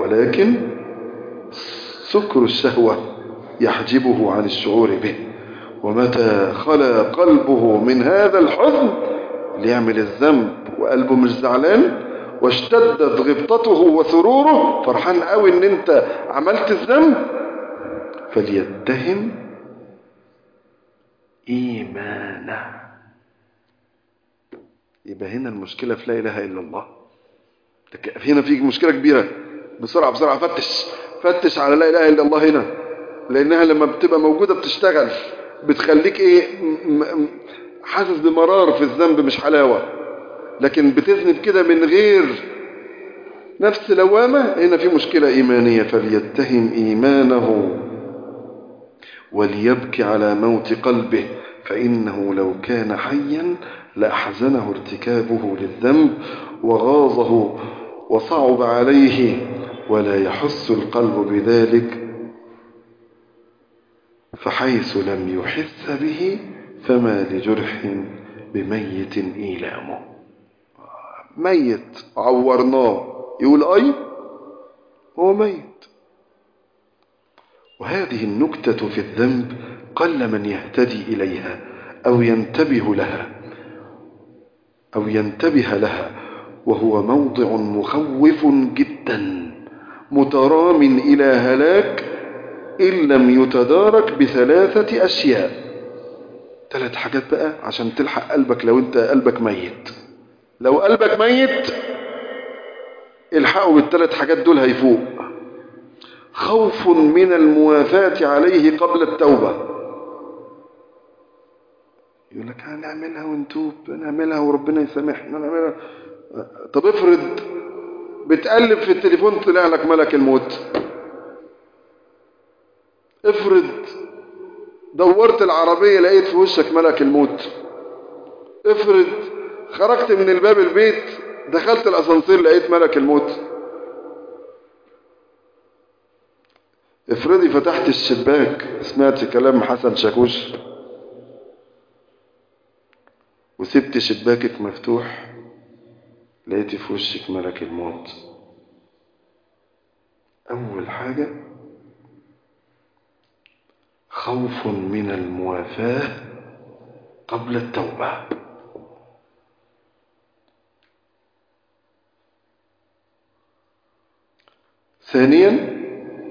ولكن سكر الشهوة يحجبه عن الشعور به ومتى خلى قلبه من هذا الحزن ليعمل الذنب وقلبه مش زعلان واشتدت غبطته وسروره فرحان قوي ان انت عملت الذنب فليتهم ايمانه يبقى هنا المشكله في لا اله الا الله هنا في مشكله كبيره بسرعه بسرعه فتش فتش على لا اله الا الله هنا لانها لما بتبقى موجوده بتشتغل بتخليك ايه حاسس بمرار في الذنب مش حلاوه لكن بتذنب كده من غير نفس لوامه هنا في مشكله ايمانيه فليتهم ايمانه وليبكي على موت قلبه فانه لو كان حيا لاحزنه ارتكابه للذنب وغاظه وصعب عليه ولا يحس القلب بذلك فحيث لم يحس به فما لجرح بميت إيلامه ميت عورناه يقول أي هو ميت وهذه النكتة في الذنب قل من يهتدي إليها أو ينتبه لها أو ينتبه لها وهو موضع مخوف جدا مترام إلى هلاك إن لم يتدارك بثلاثة أشياء ثلاث حاجات بقى عشان تلحق قلبك لو انت قلبك ميت لو قلبك ميت الحقوا بالثلاث حاجات دول هيفوق خوف من الموافاة عليه قبل التوبة يقول لك هنعملها ونتوب نعملها وربنا يسامحنا نعملها طب افرض بتقلب في التليفون طلع لك ملك الموت افرض دورت العربية لقيت في وشك ملك الموت افرض خرجت من الباب البيت دخلت الاسانسير لقيت ملك الموت افرضي فتحت الشباك سمعت كلام حسن شاكوش وسبت شباكك مفتوح لقيت في وشك ملك الموت أول حاجة خوف من الموافاة قبل التوبة ثانيا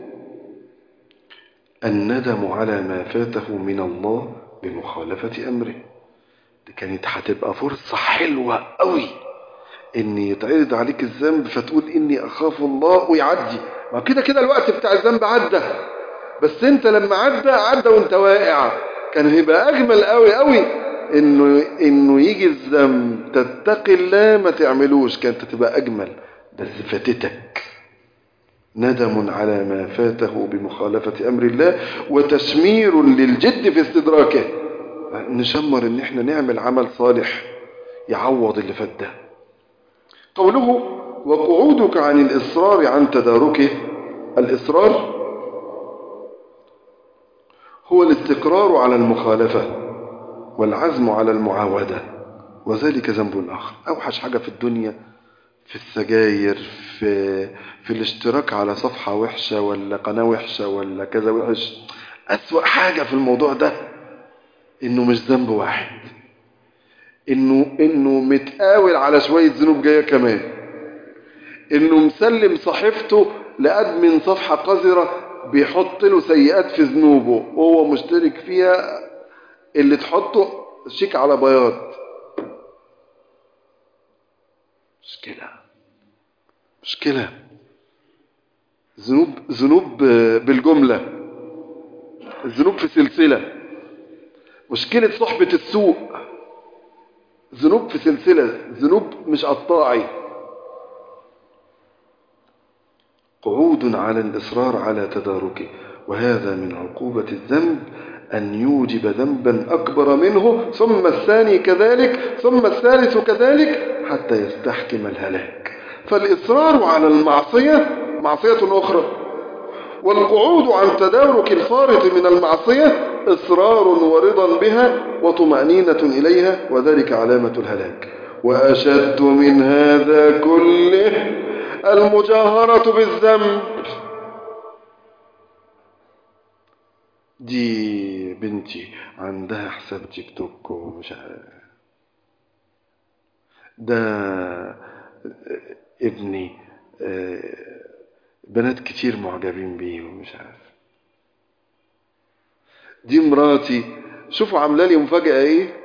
الندم على ما فاته من الله بمخالفة أمره دي كانت هتبقى فرصة حلوة قوي ان يتعرض عليك الذنب فتقول اني اخاف الله ويعدي ما كده كده الوقت بتاع الذنب عدى بس انت لما عدى عدى وانت واقع كان هيبقى اجمل قوي قوي انه انه يجي الذنب تتقي الله ما تعملوش كانت تبقى اجمل بس فاتتك ندم على ما فاته بمخالفة امر الله وتشمير للجد في استدراكه نشمر ان احنا نعمل عمل صالح يعوض اللي فات ده قوله وقعودك عن الإصرار عن تداركه الإصرار هو الاستقرار على المخالفة والعزم على المعاودة وذلك ذنب آخر أوحش حاجة في الدنيا في السجاير في, في الاشتراك على صفحة وحشة ولا قناة وحشة ولا كذا وحش أسوأ حاجة في الموضوع ده إنه مش ذنب واحد انه انه متقاول على شويه ذنوب جايه كمان انه مسلم صحيفته لادمن صفحه قذره بيحط له سيئات في ذنوبه وهو مشترك فيها اللي تحطه شيك على بياض مشكله مشكله ذنوب ذنوب بالجمله الذنوب في سلسله مشكله صحبه السوء ذنوب في سلسلة ذنوب مش قطاعي قعود على الإصرار على تداركه وهذا من عقوبة الذنب أن يوجب ذنبا أكبر منه ثم الثاني كذلك ثم الثالث كذلك حتى يستحكم الهلاك فالإصرار على المعصية معصية أخرى والقعود عن تدارك الفارط من المعصية إصرار ورضا بها وطمأنينة إليها وذلك علامة الهلاك وأشد من هذا كله المجاهرة بالذنب دي بنتي عندها حساب تيك توك ومش عارف ده ابني آه، بنات كتير معجبين بيه ومش عارف دي مراتي شوفوا عامله لي مفاجأة ايه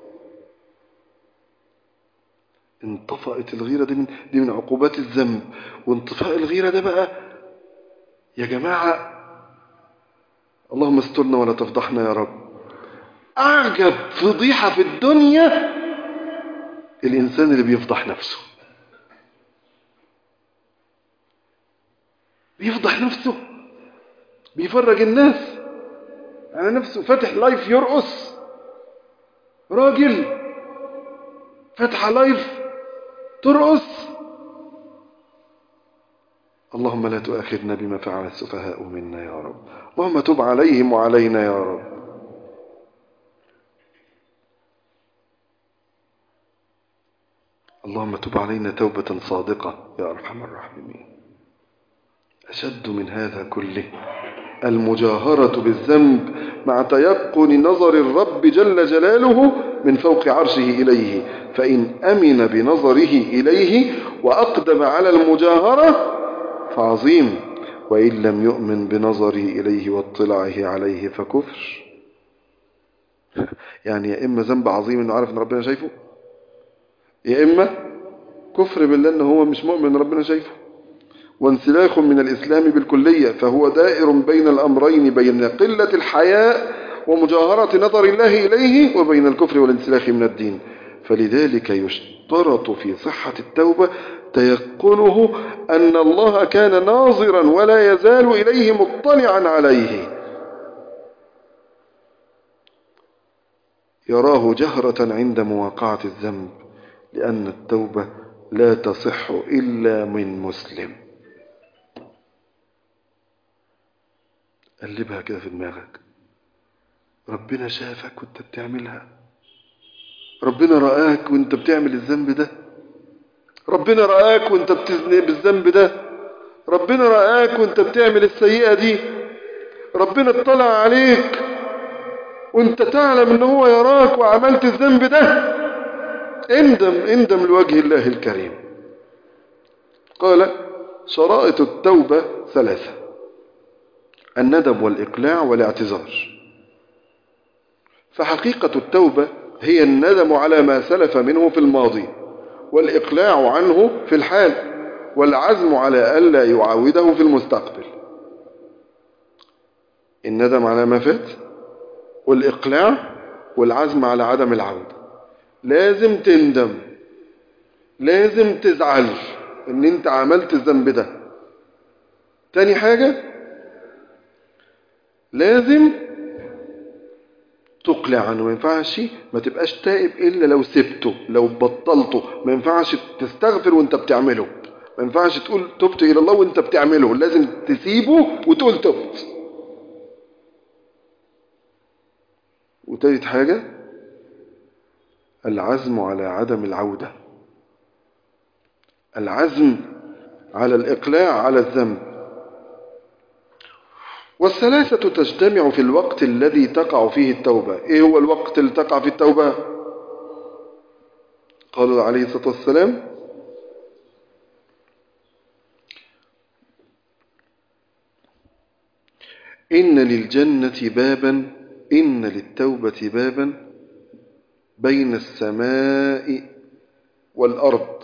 انطفأت الغيرة دي من دي من عقوبات الذنب وانطفاء الغيرة ده بقى يا جماعة اللهم استرنا ولا تفضحنا يا رب أعجب فضيحة في الدنيا الإنسان اللي بيفضح نفسه بيفضح نفسه بيفرج الناس على نفسه فاتح لايف يرقص راجل فاتحة لايف ترقص اللهم لا تؤاخذنا بما فعل السفهاء منا يا رب اللهم تب عليهم وعلينا يا رب اللهم تب علينا توبة صادقة يا أرحم الراحمين أشد من هذا كله المجاهرة بالذنب مع تيقن نظر الرب جل جلاله من فوق عرشه إليه فإن أمن بنظره إليه وأقدم على المجاهرة فعظيم وإن لم يؤمن بنظره إليه واطلاعه عليه فكفر يعني يا إما ذنب عظيم إنه عارف إن ربنا شايفه يا إما كفر بالله إن هو مش مؤمن إن ربنا شايفه وانسلاخ من الإسلام بالكلية فهو دائر بين الأمرين بين قلة الحياء ومجاهرة نظر الله إليه وبين الكفر والانسلاخ من الدين فلذلك يشترط في صحة التوبة تيقنه أن الله كان ناظرا ولا يزال إليه مطلعا عليه يراه جهرة عند مواقعة الذنب لأن التوبة لا تصح إلا من مسلم قلبها كده في دماغك ربنا شافك وانت بتعملها ربنا رآك وانت بتعمل الذنب ده ربنا رآك وانت بتزني بالذنب ده ربنا رآك وانت بتعمل السيئة دي ربنا اطلع عليك وانت تعلم ان هو يراك وعملت الذنب ده اندم اندم لوجه الله الكريم قال شرائط التوبة ثلاثة الندم والإقلاع والاعتذار فحقيقة التوبة هي الندم على ما سلف منه في الماضي والإقلاع عنه في الحال والعزم على ألا يعاوده في المستقبل الندم على ما فات والإقلاع والعزم على عدم العودة لازم تندم لازم تزعل ان انت عملت الذنب ده تاني حاجة لازم تقلع عنه ما ينفعش ما تبقاش تائب الا لو سبته لو بطلته ما ينفعش تستغفر وانت بتعمله ما ينفعش تقول تبت الى الله وانت بتعمله لازم تسيبه وتقول تبت وتالت حاجة العزم على عدم العودة العزم على الإقلاع على الذنب والثلاثة تجتمع في الوقت الذي تقع فيه التوبة إيه هو الوقت اللي تقع فيه التوبة قال عليه الصلاة والسلام إن للجنة بابا إن للتوبة بابا بين السماء والأرض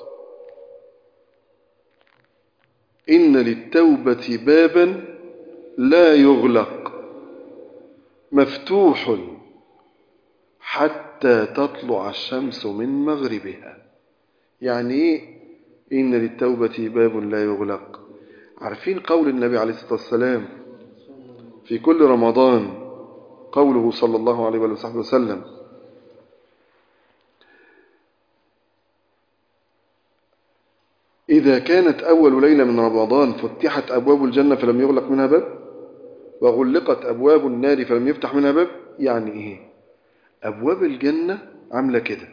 إن للتوبة بابا لا يغلق مفتوح حتى تطلع الشمس من مغربها يعني ايه إن للتوبة باب لا يغلق عارفين قول النبي عليه الصلاة والسلام في كل رمضان قوله صلى الله عليه وصحبه وسلم إذا كانت أول ليلة من رمضان فتحت أبواب الجنة فلم يغلق منها باب وغلقت أبواب النار فلم يفتح منها باب يعني إيه أبواب الجنة عاملة كده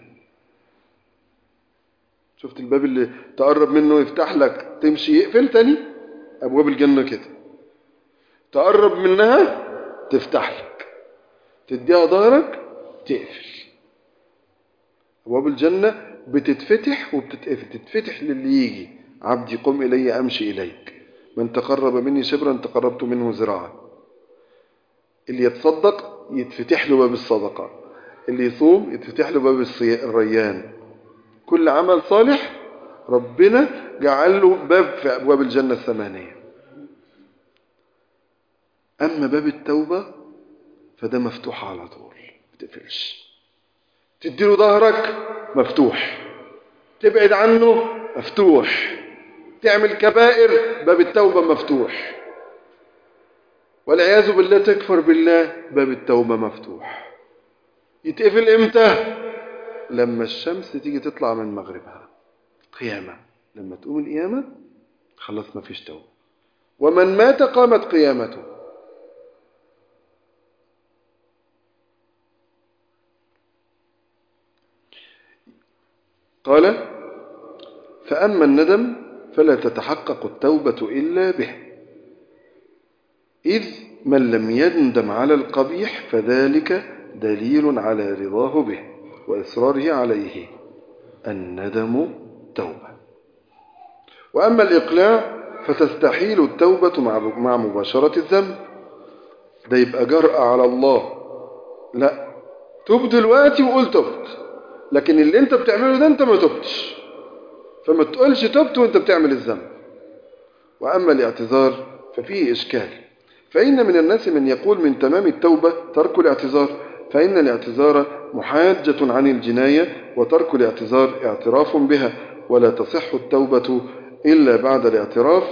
شفت الباب اللي تقرب منه يفتح لك تمشي يقفل تاني أبواب الجنة كده تقرب منها تفتح لك تديها ظهرك تقفل أبواب الجنة بتتفتح وبتتقفل تتفتح للي يجي عبدي قم إلي أمشي إليك من تقرب مني شبرا تقربت منه زراعا اللي يتصدق يتفتح له باب الصدقة اللي يصوم يتفتح له باب الريان كل عمل صالح ربنا جعل له باب في أبواب الجنة الثمانية أما باب التوبة فده مفتوح على طول ما تقفلش تديله ظهرك مفتوح تبعد عنه مفتوح تعمل كبائر باب التوبة مفتوح والعياذ بالله تكفر بالله باب التوبة مفتوح يتقفل امتى لما الشمس تيجي تطلع من مغربها قيامة لما تقوم القيامة خلاص ما فيش توبة ومن مات قامت قيامته قال فأما الندم فلا تتحقق التوبة إلا به إذ من لم يندم على القبيح فذلك دليل على رضاه به وإصراره عليه الندم توبة وأما الإقلاع فتستحيل التوبة مع مباشرة الذنب ده يبقى جرأة على الله لا تب دلوقتي وقول تبت لكن اللي انت بتعمله ده انت ما تبتش فما تقولش تبت وانت بتعمل الذنب وأما الاعتذار ففيه إشكال فإن من الناس من يقول من تمام التوبة ترك الاعتذار فإن الاعتذار محاجة عن الجناية وترك الاعتذار اعتراف بها ولا تصح التوبة إلا بعد الاعتراف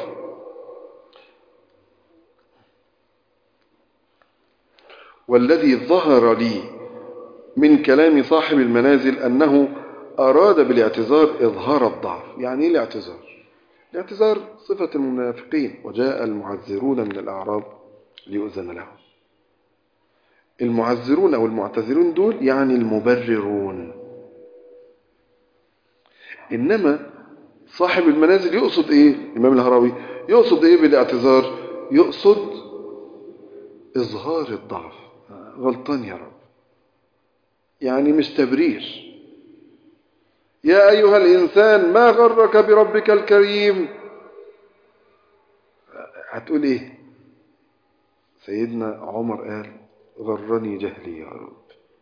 والذي ظهر لي من كلام صاحب المنازل أنه أراد بالاعتذار إظهار الضعف يعني إيه الاعتذار الاعتذار صفة المنافقين وجاء المعذرون من الأعراب ليؤذن لهم المعذرون أو المعتذرون دول يعني المبررون إنما صاحب المنازل يقصد إيه الإمام الهراوي يقصد إيه بالاعتذار يقصد إظهار الضعف غلطان يا رب يعني مش تبرير يا أيها الإنسان ما غرك بربك الكريم هتقول إيه سيدنا عمر قال غرني جهلي يا رب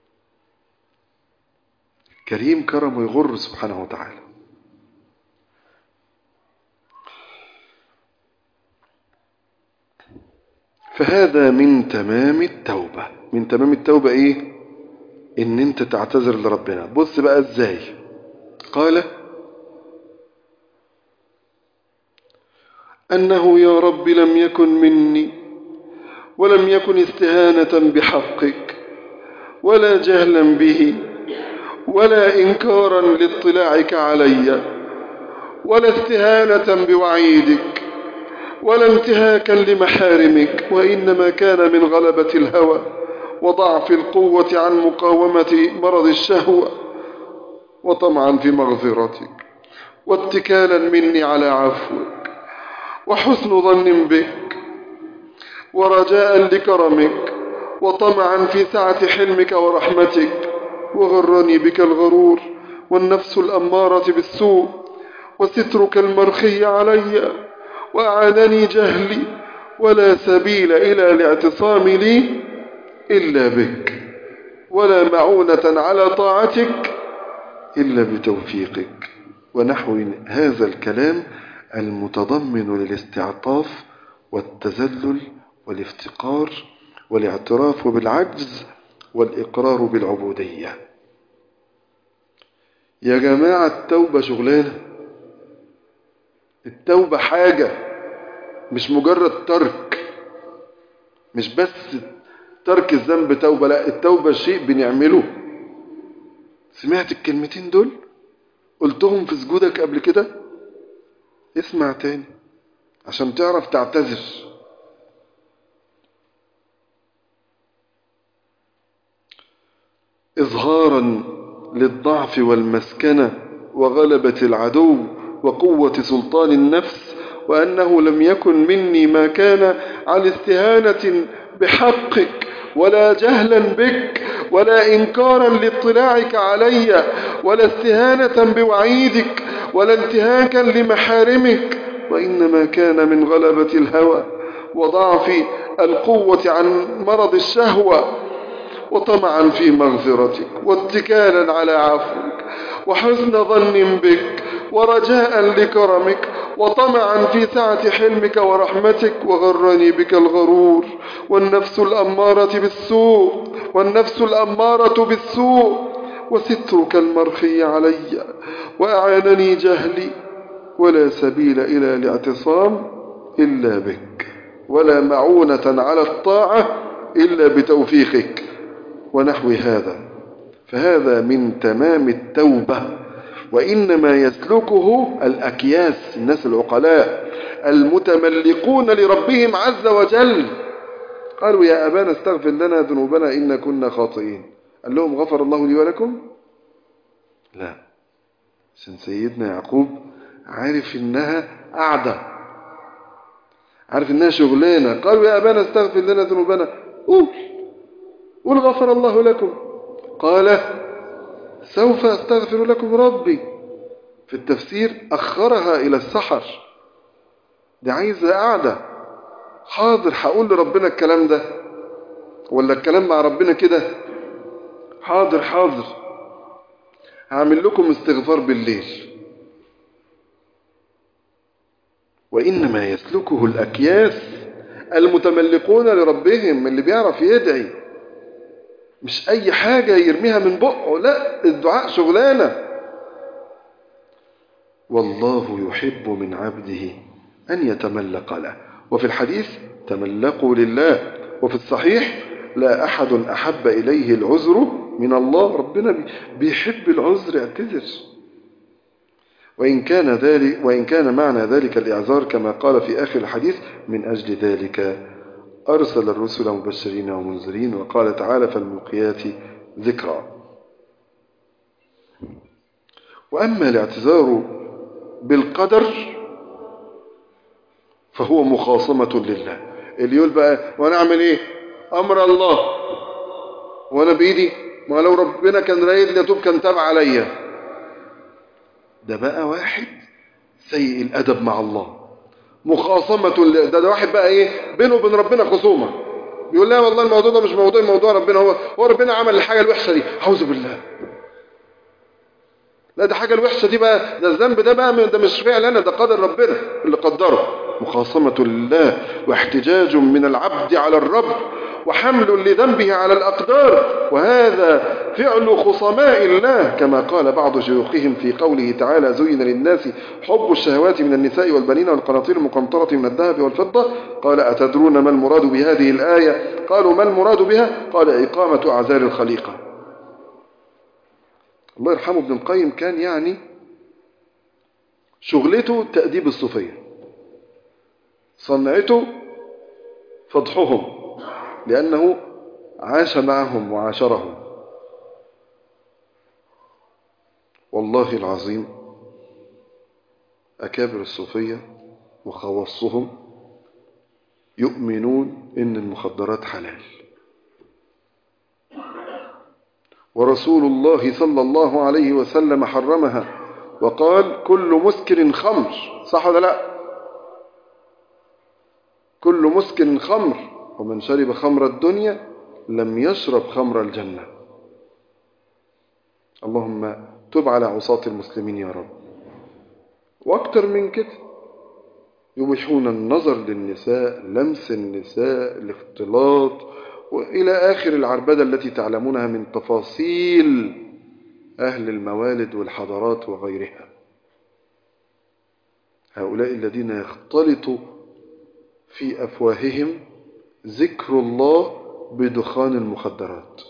كريم كرم يغر سبحانه وتعالى فهذا من تمام التوبة من تمام التوبة ايه ان انت تعتذر لربنا بص بقى ازاي قال انه يا رب لم يكن مني ولم يكن استهانة بحقك ولا جهلا به ولا إنكارا لاطلاعك علي ولا استهانة بوعيدك ولا انتهاكا لمحارمك وإنما كان من غلبة الهوى وضعف القوة عن مقاومة مرض الشهوة وطمعا في مغفرتك واتكالا مني على عفوك وحسن ظن بك ورجاء لكرمك وطمعا في سعة حلمك ورحمتك وغرني بك الغرور والنفس الأمارة بالسوء وسترك المرخي علي وأعانني جهلي ولا سبيل إلى الاعتصام لي إلا بك ولا معونة على طاعتك إلا بتوفيقك ونحو هذا الكلام المتضمن للاستعطاف والتذلل والافتقار والاعتراف بالعجز والإقرار بالعبودية يا جماعة التوبة شغلانة التوبة حاجة مش مجرد ترك مش بس ترك الذنب توبة لا التوبة شيء بنعمله سمعت الكلمتين دول قلتهم في سجودك قبل كده اسمع تاني عشان تعرف تعتذر إظهارا للضعف والمسكنة وغلبة العدو وقوة سلطان النفس وأنه لم يكن مني ما كان عن استهانة بحقك ولا جهلا بك ولا إنكارا لاطلاعك علي ولا استهانة بوعيدك ولا انتهاكا لمحارمك وإنما كان من غلبة الهوى وضعف القوة عن مرض الشهوة وطمعا في مغفرتك واتكالا على عفوك وحسن ظن بك ورجاء لكرمك وطمعا في سعة حلمك ورحمتك وغرني بك الغرور والنفس الأمارة بالسوء والنفس الأمارة بالسوء وسترك المرخي علي وأعانني جهلي ولا سبيل إلى الاعتصام إلا بك ولا معونة على الطاعة إلا بتوفيقك ونحو هذا فهذا من تمام التوبة وإنما يسلكه الأكياس الناس العقلاء المتملقون لربهم عز وجل قالوا يا أبانا استغفر لنا ذنوبنا إن كنا خاطئين قال لهم غفر الله لي ولكم لا عشان سيدنا يعقوب عارف إنها قعدة عارف إنها شغلانة قالوا يا أبانا استغفر لنا ذنوبنا قول قول غفر الله لكم قال سوف أستغفر لكم ربي في التفسير أخرها إلى السحر دي عايزة قاعدة حاضر هقول لربنا الكلام ده ولا الكلام مع ربنا كده حاضر حاضر هعمل لكم استغفار بالليل وإنما يسلكه الأكياس المتملقون لربهم اللي بيعرف يدعي مش أي حاجة يرميها من بقه لا الدعاء شغلانة والله يحب من عبده أن يتملق له وفي الحديث تملقوا لله وفي الصحيح لا أحد أحب إليه العذر من الله ربنا بيحب العذر اعتذر وإن كان ذلك وإن كان معنى ذلك الإعذار كما قال في آخر الحديث من أجل ذلك أرسل الرسل مبشرين ومنذرين وقال تعالى فالملقيات ذكرى وأما الاعتذار بالقدر فهو مخاصمة لله اللي يقول بقى وأنا أعمل إيه أمر الله وأنا بإيدي ما لو ربنا كان رايد لي أتوب كان تاب عليا ده بقى واحد سيء الأدب مع الله مخاصمة ل- ده, ده واحد بقى ايه بينه وبين ربنا خصومة بيقول لا والله الموضوع ده مش موضوع موضوع ربنا هو هو ربنا عمل الحاجة الوحشة دي أعوذ بالله لا ده حاجة الوحشة دي بقى ده الذنب ده بقى ده مش فعل أنا ده قدر ربنا اللي قدره مخاصمة لله واحتجاج من العبد على الرب وحمل لذنبه على الأقدار وهذا فعل خصماء الله كما قال بعض شيوخهم في قوله تعالى زين للناس حب الشهوات من النساء والبنين والقناطير المقنطرة من الذهب والفضة قال أتدرون ما المراد بهذه الآية قالوا ما المراد بها قال إقامة أعذار الخليقة الله يرحمه ابن القيم كان يعني شغلته تأديب الصوفية صنعته فضحهم لأنه عاش معهم وعاشرهم والله العظيم أكابر الصوفية وخواصهم يؤمنون إن المخدرات حلال ورسول الله صلى الله عليه وسلم حرمها وقال كل مسكر خمر صح ولا لا كل مسكر خمر ومن شرب خمر الدنيا لم يشرب خمر الجنة اللهم تب على عصاة المسلمين يا رب واكتر من كده يبيحون النظر للنساء لمس النساء الاختلاط وإلى آخر العربدة التي تعلمونها من تفاصيل أهل الموالد والحضارات وغيرها هؤلاء الذين يختلط في أفواههم ذكر الله بدخان المخدرات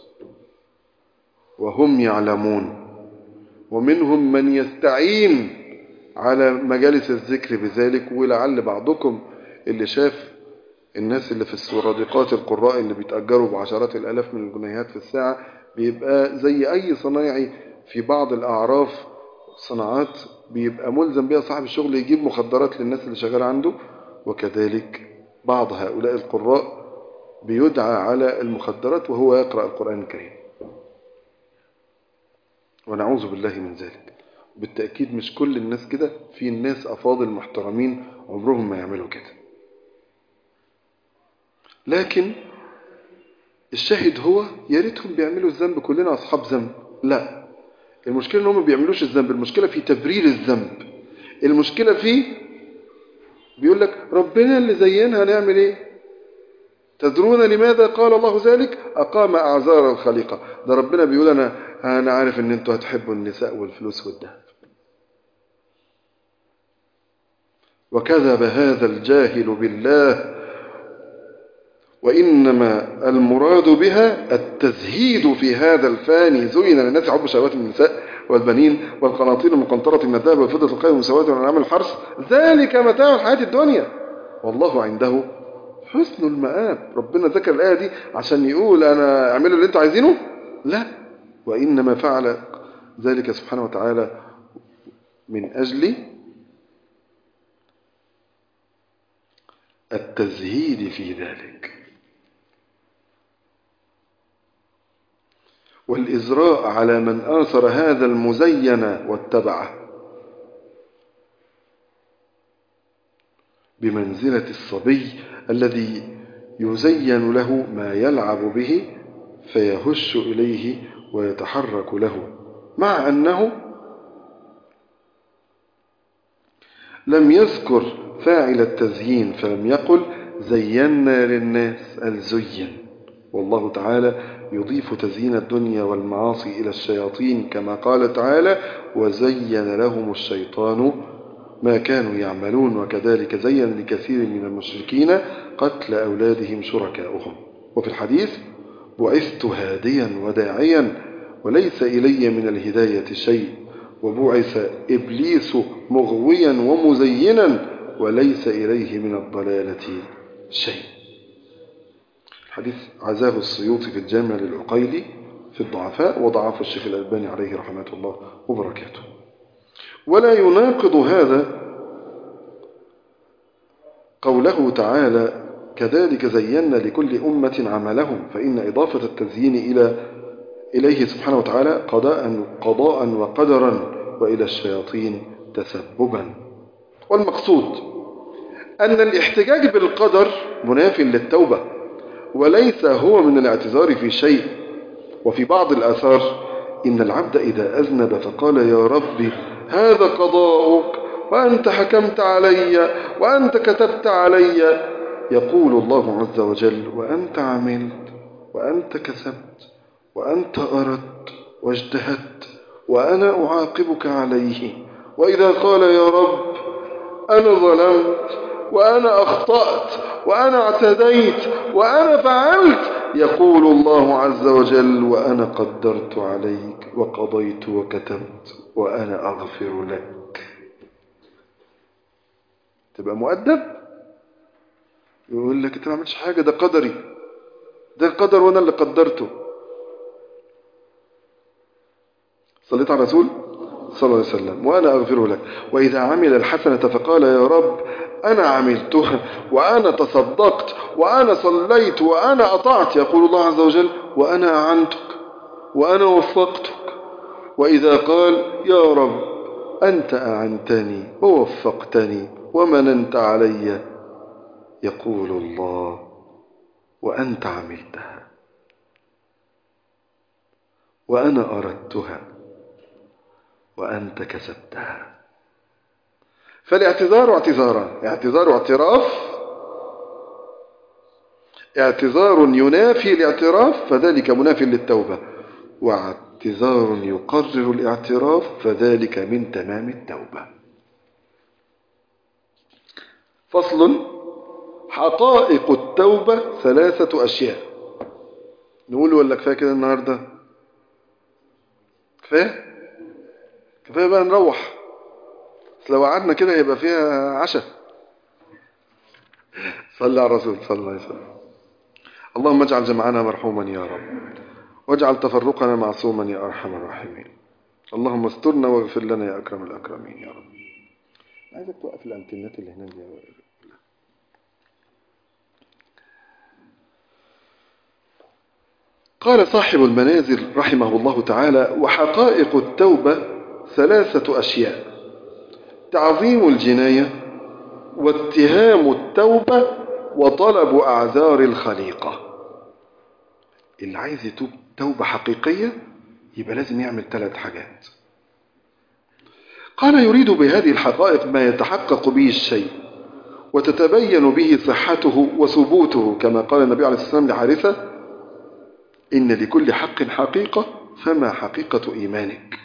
وهم يعلمون ومنهم من يستعين على مجالس الذكر بذلك ولعل بعضكم اللي شاف الناس اللي في السرادقات القراء اللي بيتأجروا بعشرات الآلاف من الجنيهات في الساعة بيبقى زي أي صنايعي في بعض الأعراف صناعات بيبقى ملزم بها صاحب الشغل يجيب مخدرات للناس اللي شغال عنده وكذلك بعض هؤلاء القراء بيدعى على المخدرات وهو يقرأ القرآن الكريم ونعوذ بالله من ذلك بالتأكيد مش كل الناس كده في الناس أفاضل محترمين عمرهم ما يعملوا كده لكن الشاهد هو يا ريتهم بيعملوا الذنب كلنا أصحاب ذنب لا المشكلة ان هم ما بيعملوش الذنب المشكلة في تبرير الذنب المشكلة في بيقول لك ربنا اللي زينها نعمل ايه تدرون لماذا قال الله ذلك أقام أعذار الخليقة ده ربنا بيقول أنا أنا عارف إن أنتوا هتحبوا النساء والفلوس والذهب وكذب هذا الجاهل بالله وإنما المراد بها التزهيد في هذا الفاني زين للناس حب شهوات النساء والبنين والقناطير المقنطرة من الذهب والفضة القيم والمساواة والأنعام الحرث ذلك متاع الحياة الدنيا والله عنده حسن المآب ربنا ذكر الآية دي عشان يقول أنا أعمل اللي أنتوا عايزينه لا وإنما فعل ذلك سبحانه وتعالى من أجل التزهيد في ذلك والإزراء على من آثر هذا المزين واتبعه بمنزلة الصبي الذي يزين له ما يلعب به فيهش إليه ويتحرك له مع أنه لم يذكر فاعل التزيين فلم يقل زينا للناس الزين والله تعالى يضيف تزيين الدنيا والمعاصي إلى الشياطين كما قال تعالى وزين لهم الشيطان ما كانوا يعملون وكذلك زين لكثير من المشركين قتل أولادهم شركاؤهم وفي الحديث بعثت هاديا وداعيا وليس إلي من الهداية شيء وبعث إبليس مغويا ومزينا وليس إليه من الضلالة شيء الحديث عزاه السيوطي في الجامع للعقيلي في الضعفاء وضعف الشيخ الألباني عليه رحمة الله وبركاته ولا يناقض هذا قوله تعالى كذلك زينا لكل أمة عملهم فإن إضافة التزيين إلى إليه سبحانه وتعالى قضاء, قضاء وقدرا وإلى الشياطين تسببا والمقصود أن الاحتجاج بالقدر مناف للتوبة وليس هو من الاعتذار في شيء وفي بعض الآثار إن العبد إذا أذنب فقال يا ربي هذا قضاؤك وأنت حكمت علي وأنت كتبت علي يقول الله عز وجل وأنت عملت وأنت كسبت وأنت أردت واجتهدت وأنا أعاقبك عليه وإذا قال يا رب أنا ظلمت وأنا أخطأت وأنا اعتديت وأنا فعلت يقول الله عز وجل وأنا قدرت عليك وقضيت وكتبت وأنا أغفر لك تبقى مؤدب يقول لك انت ما عملتش حاجة ده قدري ده القدر وانا اللي قدرته صليت على الرسول صلى الله عليه وسلم وأنا أغفره لك وإذا عمل الحسنة فقال يا رب أنا عملتها وأنا تصدقت وأنا صليت وأنا أطعت يقول الله عز وجل وأنا أعنتك وأنا وفقتك وإذا قال يا رب أنت أعنتني ووفقتني ومننت علي يقول الله وأنت عملتها وأنا أردتها وأنت كسبتها فالاعتذار اعتذاران اعتذار اعتراف اعتذار ينافي الاعتراف فذلك منافي للتوبة واعتذار يقرر الاعتراف فذلك من تمام التوبة فصل حقائق التوبة ثلاثة أشياء نقول ولا كفاية كده النهاردة كفاية كفاية بقى نروح لو قعدنا كده يبقى فيها عشاء صلى على الرسول صلى الله عليه وسلم اللهم اجعل جمعنا مرحوما يا رب واجعل تفرقنا معصوما يا أرحم الراحمين اللهم استرنا واغفر لنا يا أكرم الأكرمين يا رب عايزك توقف الأنتنات اللي هناك دي قال صاحب المنازل رحمه الله تعالى وحقائق التوبة ثلاثة أشياء تعظيم الجناية واتهام التوبة وطلب أعذار الخليقة اللي عايز يتوب توبة حقيقية يبقى لازم يعمل ثلاث حاجات قال يريد بهذه الحقائق ما يتحقق به الشيء وتتبين به صحته وثبوته كما قال النبي عليه الصلاة والسلام لحارثة إن لكل حق حقيقة فما حقيقة إيمانك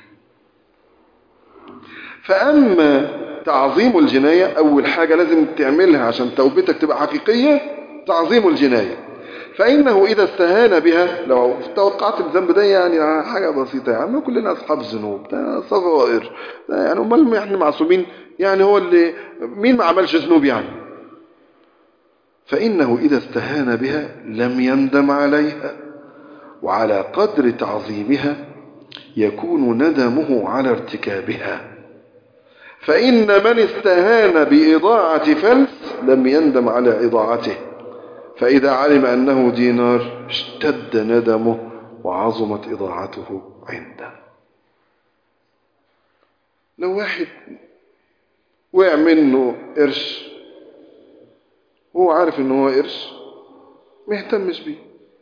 فأما تعظيم الجناية أول حاجة لازم تعملها عشان توبتك تبقى حقيقية تعظيم الجناية فإنه إذا استهان بها لو توقعت الذنب ده يعني حاجة بسيطة يعني كلنا أصحاب ذنوب ده صغائر ده يعني أمال إحنا معصومين يعني هو اللي مين ما عملش ذنوب يعني فإنه إذا استهان بها لم يندم عليها وعلى قدر تعظيمها يكون ندمه على ارتكابها فإن من استهان بإضاعة فلس لم يندم على إضاعته فإذا علم أنه دينار اشتد ندمه وعظمت إضاعته عنده لو واحد وقع منه قرش هو عارف ان هو قرش ما يهتمش بيه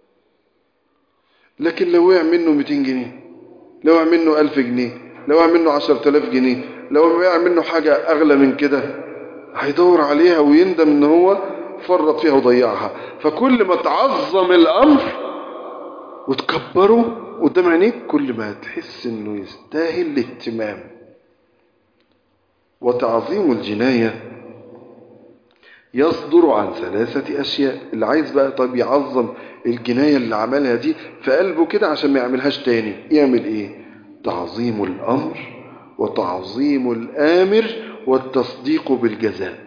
لكن لو وقع منه 200 جنيه لو وقع منه 1000 جنيه لو وقع منه 10000 جنيه لو وقع منه حاجة أغلى من كده هيدور عليها ويندم ان هو فرط فيها وضيعها فكل ما تعظم الأمر وتكبره قدام عينيك كل ما تحس انه يستاهل الاهتمام وتعظيم الجناية يصدر عن ثلاثة أشياء اللي عايز بقى طب يعظم الجناية اللي عملها دي في قلبه كده عشان ما يعملهاش تاني يعمل ايه تعظيم الأمر وتعظيم الآمر والتصديق بالجزاء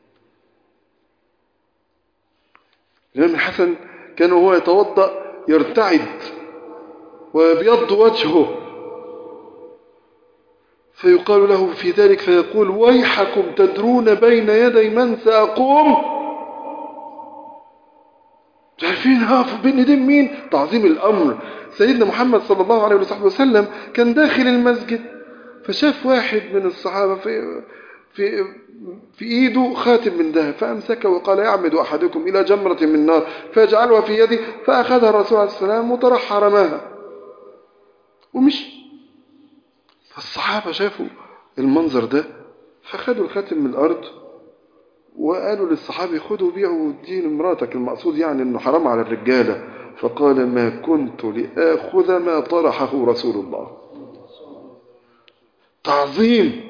الإمام الحسن كان وهو يتوضأ يرتعد ويبيض وجهه فيقال له في ذلك فيقول ويحكم تدرون بين يدي من سأقوم عارفين هقف بين ايدين مين تعظيم الامر سيدنا محمد صلى الله عليه وصحبه وسلم كان داخل المسجد فشاف واحد من الصحابه في في في ايده خاتم من ذهب فامسكه وقال يعمد احدكم الى جمره من نار فيجعلها في يده فاخذها الرسول عليه السلام وطرحها رماها ومشي فالصحابه شافوا المنظر ده فخدوا الخاتم من الارض وقالوا للصحابي خدوا بيعوا دين امراتك المقصود يعني انه حرام على الرجالة فقال ما كنت لآخذ ما طرحه رسول الله تعظيم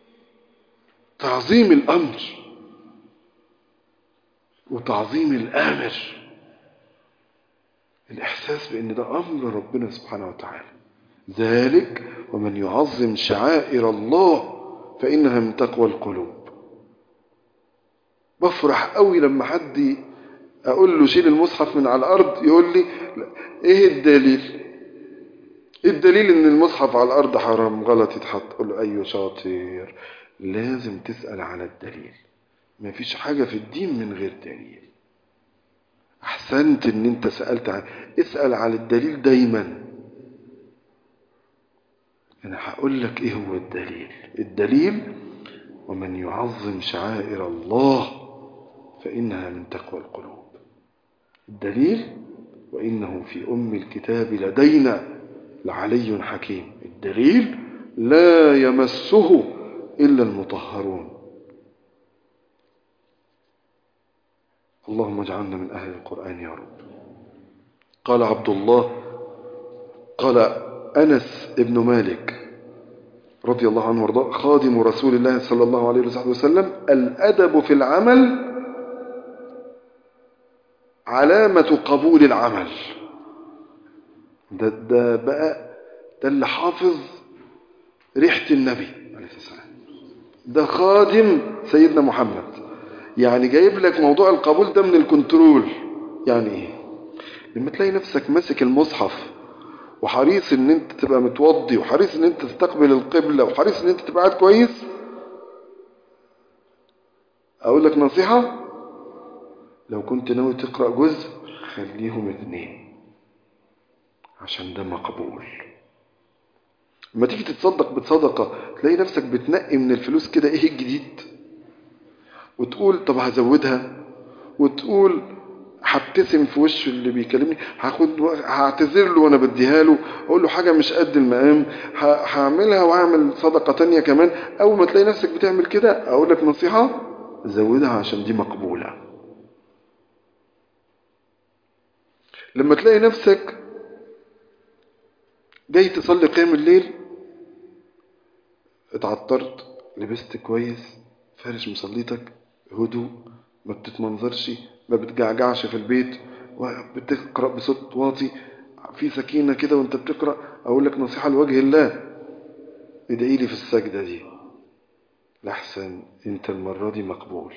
تعظيم الأمر وتعظيم الآمر الإحساس بأن ده أمر ربنا سبحانه وتعالى ذلك ومن يعظم شعائر الله فإنها من تقوى القلوب بفرح قوي لما حد اقول له شيل المصحف من على الارض يقول لي ايه الدليل الدليل ان المصحف على الارض حرام غلط يتحط اقول له ايوه شاطر لازم تسال على الدليل ما فيش حاجه في الدين من غير دليل احسنت ان انت سالت عن اسال على الدليل دايما انا هقول لك ايه هو الدليل الدليل ومن يعظم شعائر الله فإنها من تقوى القلوب الدليل وإنه في أم الكتاب لدينا لعلي حكيم الدليل لا يمسه إلا المطهرون اللهم اجعلنا من أهل القرآن يا رب قال عبد الله قال أنس ابن مالك رضي الله عنه وارضاه خادم رسول الله صلى الله عليه وسلم الأدب في العمل علامة قبول العمل ده, ده بقى ده اللي حافظ ريحة النبي عليه السلام ده خادم سيدنا محمد يعني جايب لك موضوع القبول ده من الكنترول يعني ايه لما تلاقي نفسك ماسك المصحف وحريص ان انت تبقى متوضي وحريص ان انت تستقبل القبلة وحريص ان انت تبقى قاعد كويس اقول لك نصيحة لو كنت ناوي تقرأ جزء خليهم اثنين عشان ده مقبول لما تيجي تتصدق بصدقة تلاقي نفسك بتنقي من الفلوس كده ايه الجديد وتقول طب هزودها وتقول هبتسم في وشه اللي بيكلمني هاخد هعتذر له وانا بديها له اقول له حاجه مش قد المقام هعملها واعمل صدقه تانية كمان اول ما تلاقي نفسك بتعمل كده اقول لك نصيحه زودها عشان دي مقبوله لما تلاقي نفسك جاي تصلي قيام الليل اتعطرت لبست كويس فارش مصليتك هدوء ما بتتمنظرش ما بتجعجعش في البيت وبتقرأ بصوت واطي في سكينة كده وانت بتقرأ اقول لك نصيحة لوجه الله ادعي لي في السجدة دي لحسن انت المرة دي مقبول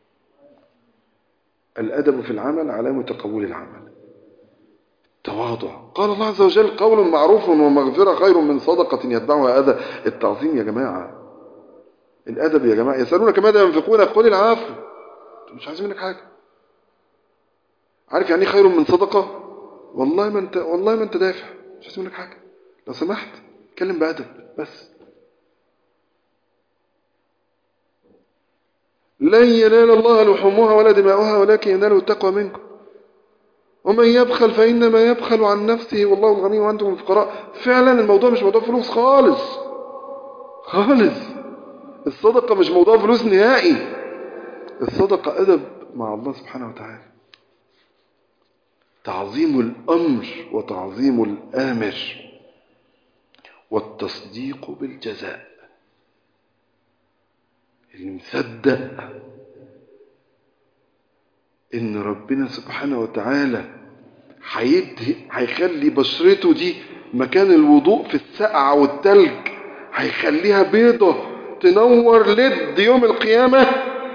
الأدب في العمل علامة قبول العمل تواضع قال الله عز وجل قول معروف ومغفرة خير من صدقة يتبعها أذى التعظيم يا جماعة الأدب يا جماعة يسألونك ماذا ينفقون قل العفو مش عايز منك حاجة عارف يعني خير من صدقة والله ما انت والله ما انت دافع مش عايز منك حاجة لو سمحت اتكلم بأدب بس لن ينال الله لحومها ولا دماؤها ولكن يناله التقوى منكم ومن يبخل فإنما يبخل عن نفسه والله الغني وأنتم الفقراء فعلا الموضوع مش موضوع فلوس خالص خالص الصدقة مش موضوع فلوس نهائي الصدقة أدب مع الله سبحانه وتعالى تعظيم الأمر وتعظيم الآمر والتصديق بالجزاء اللي مصدق ان ربنا سبحانه وتعالى هيدي هيخلي بشرته دي مكان الوضوء في السقعة والتلج هيخليها بيضة تنور لد يوم القيامة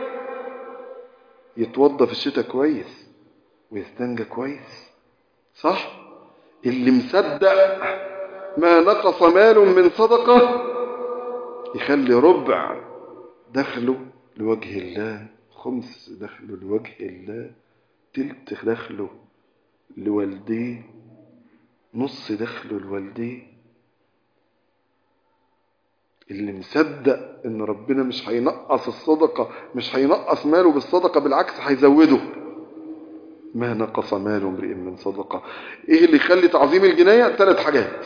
يتوضى في الشتاء كويس ويستنجى كويس صح اللي مصدق ما نقص مال من صدقة يخلي ربع دخله لوجه الله خمس دخله لوجه الله تلت دخله لوالديه نص دخله لوالديه اللي مصدق ان ربنا مش هينقص الصدقة مش هينقص ماله بالصدقة بالعكس هيزوده ما نقص مال امرئ من صدقة ايه اللي يخلي تعظيم الجناية ثلاث حاجات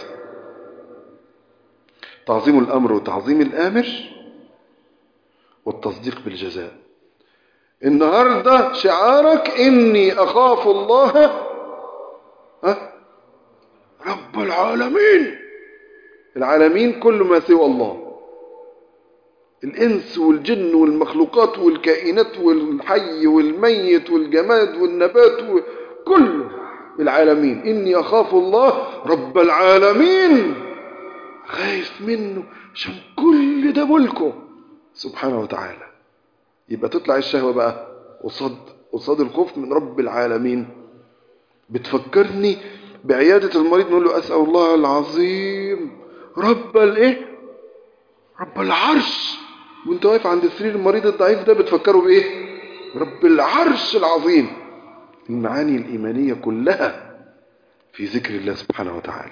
تعظيم الامر وتعظيم الامر والتصديق بالجزاء النهاردة شعارك إني أخاف الله ها رب العالمين العالمين كل ما سوى الله الإنس والجن والمخلوقات والكائنات والحي والميت والجماد والنبات كله العالمين إني أخاف الله رب العالمين خايف منه عشان كل ده ملكه سبحانه وتعالى يبقى تطلع الشهوة بقى قصاد قصاد الخوف من رب العالمين بتفكرني بعيادة المريض نقول له أسأل الله العظيم رب الايه رب العرش وانت واقف عند السرير المريض الضعيف ده بتفكره بايه رب العرش العظيم المعاني الإيمانية كلها في ذكر الله سبحانه وتعالى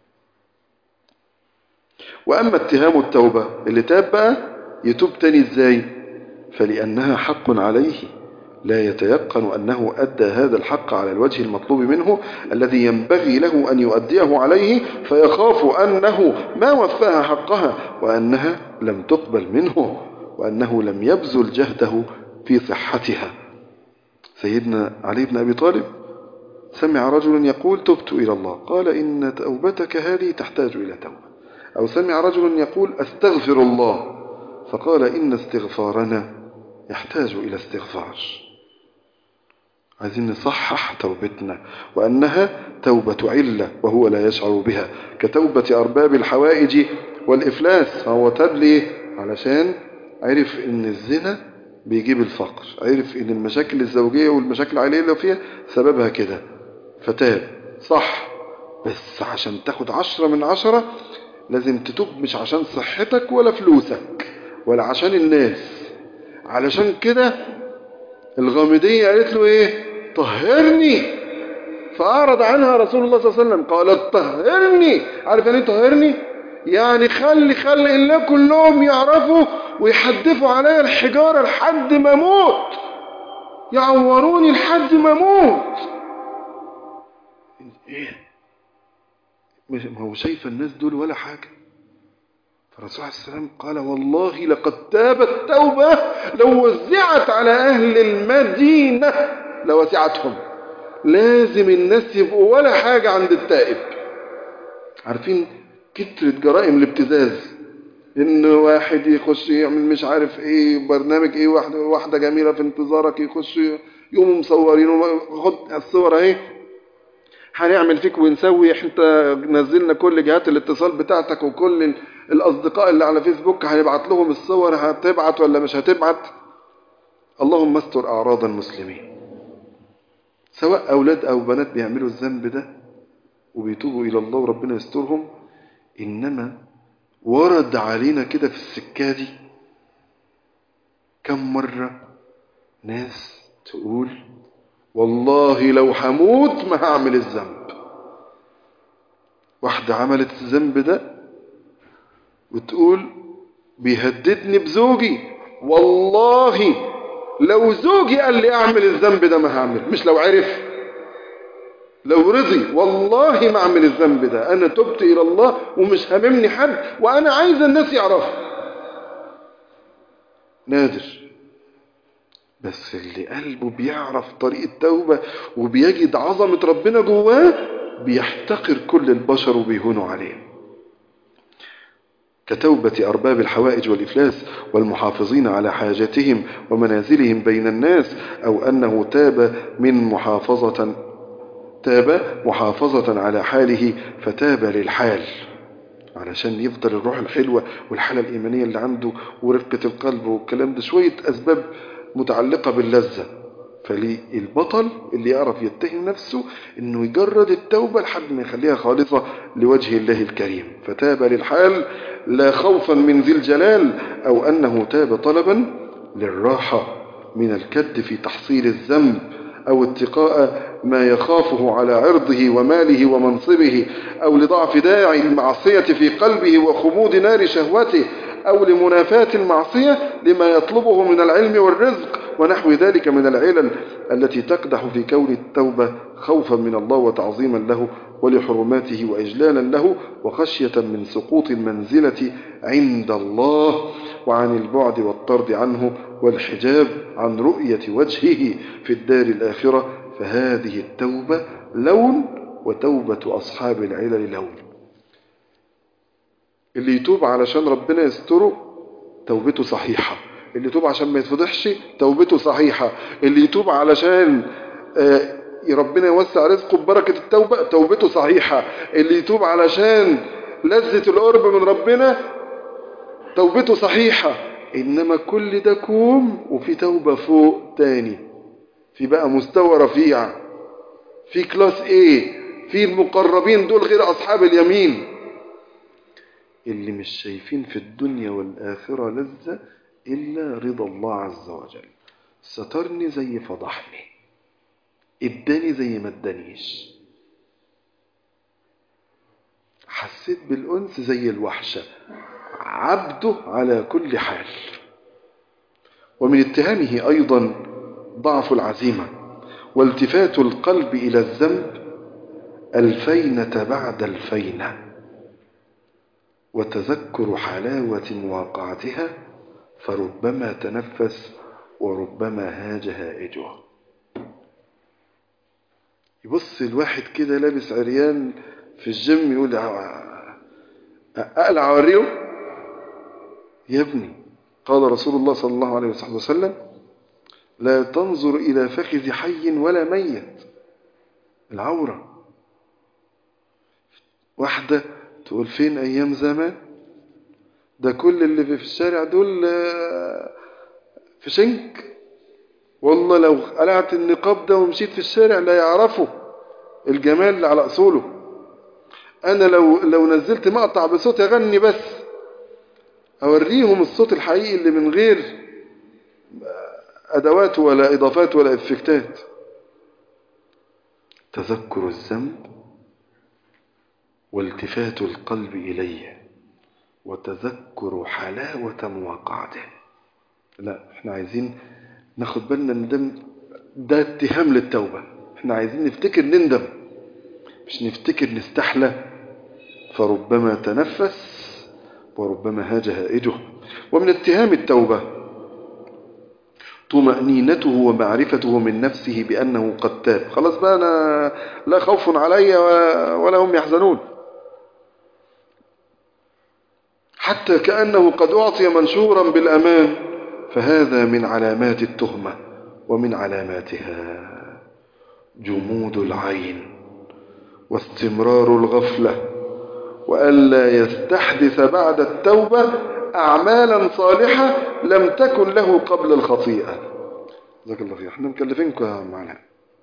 وأما اتهام التوبة اللي تاب بقى يتوب تاني ازاي فلأنها حق عليه لا يتيقن أنه أدى هذا الحق على الوجه المطلوب منه الذي ينبغي له أن يؤديه عليه فيخاف أنه ما وفاها حقها وأنها لم تقبل منه وأنه لم يبذل جهده في صحتها سيدنا علي بن أبي طالب سمع رجل يقول تبت إلى الله قال إن توبتك هذه تحتاج إلى توبة أو سمع رجل يقول أستغفر الله فقال إن استغفارنا يحتاج إلى استغفار عايزين نصحح توبتنا وأنها توبة علة وهو لا يشعر بها كتوبة أرباب الحوائج والإفلاس فهو تاب ليه علشان عرف إن الزنا بيجيب الفقر عرف إن المشاكل الزوجية والمشاكل العائلية اللي فيها سببها كده فتاب صح بس عشان تاخد عشرة من عشرة لازم تتوب مش عشان صحتك ولا فلوسك ولا عشان الناس علشان كده الغامدية قالت له ايه طهرني فأعرض عنها رسول الله صلى الله عليه وسلم قال طهرني عارف يعني طهرني يعني خلي خلي الله كلهم يعرفوا ويحدفوا عليا الحجارة لحد ما اموت يعوروني لحد ما اموت ايه ما هو شايف الناس دول ولا حاجة فالرسول عليه السلام قال والله لقد تابت توبة لو وزعت على أهل المدينة لوسعتهم لازم الناس يبقوا ولا حاجة عند التائب عارفين كترة جرائم الابتزاز ان واحد يخش يعمل مش عارف ايه برنامج ايه واحدة, واحدة جميلة في انتظارك يخش يقوموا مصورين خد الصور اهي هنعمل فيك ونسوي احنا نزلنا كل جهات الاتصال بتاعتك وكل الاصدقاء اللي على فيسبوك هنبعت لهم الصور هتبعت ولا مش هتبعت اللهم استر اعراض المسلمين سواء اولاد او بنات بيعملوا الذنب ده وبيتوبوا الى الله وربنا يسترهم انما ورد علينا كده في السكة دي كم مرة ناس تقول والله لو هموت ما هعمل الذنب واحدة عملت الذنب ده وتقول بيهددني بزوجي والله لو زوجي قال لي اعمل الذنب ده ما هعمل مش لو عرف لو رضي والله ما اعمل الذنب ده انا تبت الى الله ومش هاممني حد وانا عايز الناس يعرفوا نادر بس اللي قلبه بيعرف طريق التوبة وبيجد عظمة ربنا جواه بيحتقر كل البشر وبيهونوا عليه كتوبة أرباب الحوائج والإفلاس والمحافظين على حاجتهم ومنازلهم بين الناس أو أنه تاب من محافظة تاب محافظة على حاله فتاب للحال علشان يفضل الروح الحلوة والحالة الإيمانية اللي عنده ورقة القلب والكلام ده شوية أسباب متعلقة باللذة فالبطل اللي يعرف يتهم نفسه انه يجرد التوبة لحد ما يخليها خالصة لوجه الله الكريم فتاب للحال لا خوفا من ذي الجلال او انه تاب طلبا للراحة من الكد في تحصيل الذنب أو اتقاء ما يخافه على عرضه وماله ومنصبه أو لضعف داعي المعصية في قلبه وخمود نار شهوته أو لمنافاة المعصية لما يطلبه من العلم والرزق ونحو ذلك من العلل التي تقدح في كون التوبة خوفا من الله وتعظيما له ولحرماته وإجلالا له وخشية من سقوط المنزلة عند الله وعن البعد والطرد عنه والحجاب عن رؤية وجهه في الدار الآخرة فهذه التوبة لون وتوبة أصحاب العلل لون اللي يتوب علشان ربنا يستره توبته صحيحة اللي يتوب عشان ما يتفضحش توبته صحيحة اللي يتوب علشان آه ربنا يوسع رزقه ببركة التوبة توبته صحيحة اللي يتوب علشان لذة القرب من ربنا توبته صحيحة إنما كل ده كوم وفي توبة فوق تاني في بقى مستوى رفيع في كلاس ايه في المقربين دول غير أصحاب اليمين اللي مش شايفين في الدنيا والآخرة لذة إلا رضا الله عز وجل سترني زي فضحني اداني زي ما ادانيش حسيت بالأنس زي الوحشة عبده على كل حال ومن اتهامه أيضا ضعف العزيمة والتفات القلب إلى الذنب الفينة بعد الفينة وتذكر حلاوة مواقعتها فربما تنفس وربما هاج هائجه يبص الواحد كده لابس عريان في الجيم يقول أقلع أوريه يا ابني قال رسول الله صلى الله عليه وسلم لا تنظر إلى فخذ حي ولا ميت العورة واحدة تقول فين أيام زمان ده كل اللي في الشارع دول في شنك والله لو قلعت النقاب ده ومشيت في الشارع لا يعرفوا الجمال اللي على أصوله أنا لو لو نزلت مقطع بصوت أغني بس أوريهم الصوت الحقيقي اللي من غير أدوات ولا إضافات ولا إفكتات تذكر الذنب والتفات القلب إليه وتذكر حلاوة مواقعته لا احنا عايزين ناخد بالنا ان ده ده اتهام للتوبة احنا عايزين نفتكر نندم مش نفتكر نستحلى فربما تنفس وربما هاج هائجه ومن اتهام التوبة طمأنينته ومعرفته من نفسه بأنه قد تاب خلاص بقى أنا لا خوف علي ولا هم يحزنون حتى كأنه قد أعطي منشورا بالأمان فهذا من علامات التهمة ومن علاماتها جمود العين واستمرار الغفلة وألا يستحدث بعد التوبة أعمالا صالحة لم تكن له قبل الخطيئة جزاك الله خير احنا مكلفينكم يا معنا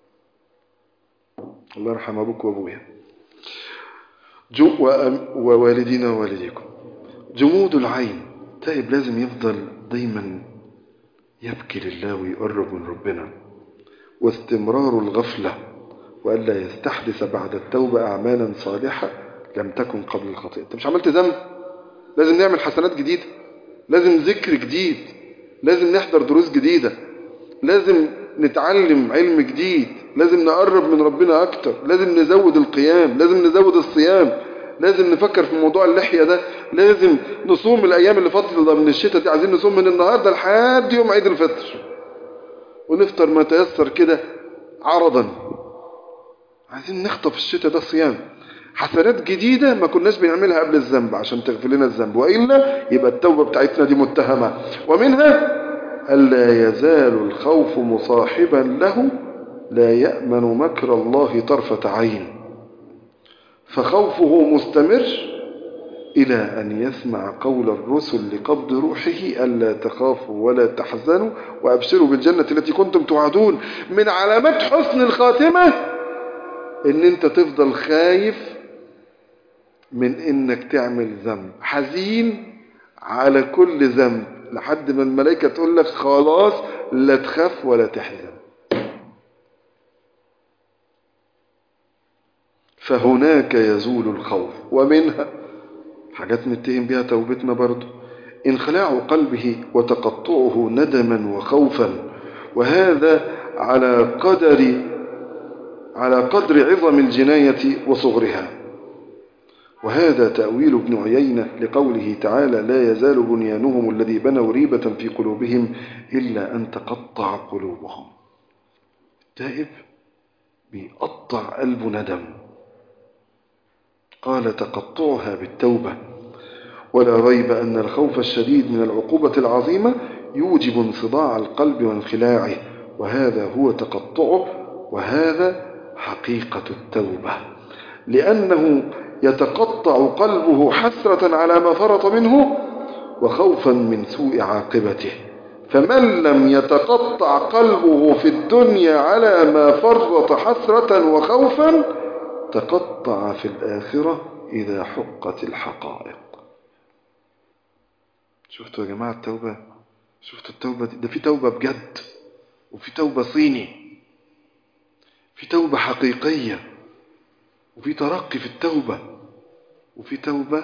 الله يرحم أبوك وأبويا جو ووالدينا ووالديكم جمود العين تائب لازم يفضل دايما يبكي لله ويقرب من ربنا واستمرار الغفلة وألا يستحدث بعد التوبة أعمالا صالحة لم تكن قبل الخطيئة انت مش عملت ذنب لازم نعمل حسنات جديدة لازم ذكر جديد لازم نحضر دروس جديدة لازم نتعلم علم جديد لازم نقرب من ربنا أكتر لازم نزود القيام لازم نزود الصيام لازم نفكر في موضوع اللحية ده لازم نصوم الأيام اللي فاضلة من الشتاء دي عايزين نصوم من النهاردة لحد يوم عيد الفطر ونفطر ما تيسر كده عرضا عايزين نخطف الشتاء ده صيام حسنات جديدة ما كناش بنعملها قبل الذنب عشان تغفر لنا الذنب وإلا يبقى التوبة بتاعتنا دي متهمة ومنها ألا يزال الخوف مصاحبا له لا يأمن مكر الله طرفة عين فخوفه مستمر إلى أن يسمع قول الرسل لقبض روحه ألا تخافوا ولا تحزنوا وأبشروا بالجنة التي كنتم توعدون من علامات حسن الخاتمة ان انت تفضل خايف من انك تعمل ذنب حزين على كل ذنب لحد ما الملائكة تقول لك خلاص لا تخاف ولا تحزن فهناك يزول الخوف ومنها حاجات نتهم بها توبتنا برضو انخلاع قلبه وتقطعه ندما وخوفا وهذا على قدر على قدر عظم الجناية وصغرها وهذا تأويل ابن عيينة لقوله تعالى لا يزال بنيانهم الذي بنوا ريبة في قلوبهم إلا أن تقطع قلوبهم التائب بيقطع قلبه ندم قال تقطعها بالتوبة ولا ريب أن الخوف الشديد من العقوبة العظيمة يوجب انصداع القلب وانخلاعه وهذا هو تقطعه وهذا حقيقة التوبة لأنه يتقطع قلبه حسرة على ما فرط منه وخوفا من سوء عاقبته فمن لم يتقطع قلبه في الدنيا على ما فرط حسرة وخوفا تقطع في الآخرة إذا حقت الحقائق شفتوا يا جماعة التوبة شفتوا التوبة دي ده في توبة بجد وفي توبة صيني في توبة حقيقية وفي ترقي في التوبة وفي توبة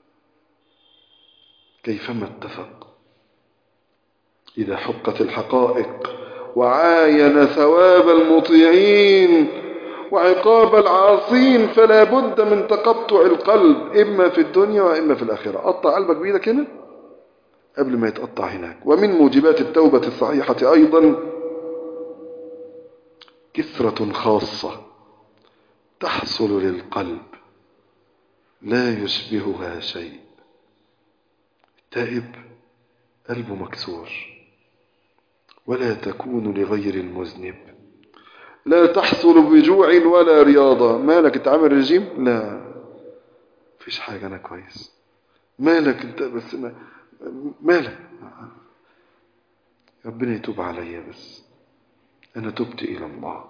كيفما اتفق إذا حقت الحقائق وعاين ثواب المطيعين وعقاب العاصين فلا بد من تقطع القلب إما في الدنيا وإما في الآخرة قطع قلبك بإيدك هنا قبل ما يتقطع هناك ومن موجبات التوبة الصحيحة أيضا كثرة خاصة تحصل للقلب لا يشبهها شيء التائب قلبه مكسور ولا تكون لغير المذنب لا تحصل بجوع ولا رياضة مالك انت عامل رجيم لا فيش حاجة انا كويس مالك انت بس ما مالك ربنا يتوب عليا بس انا تبت الى الله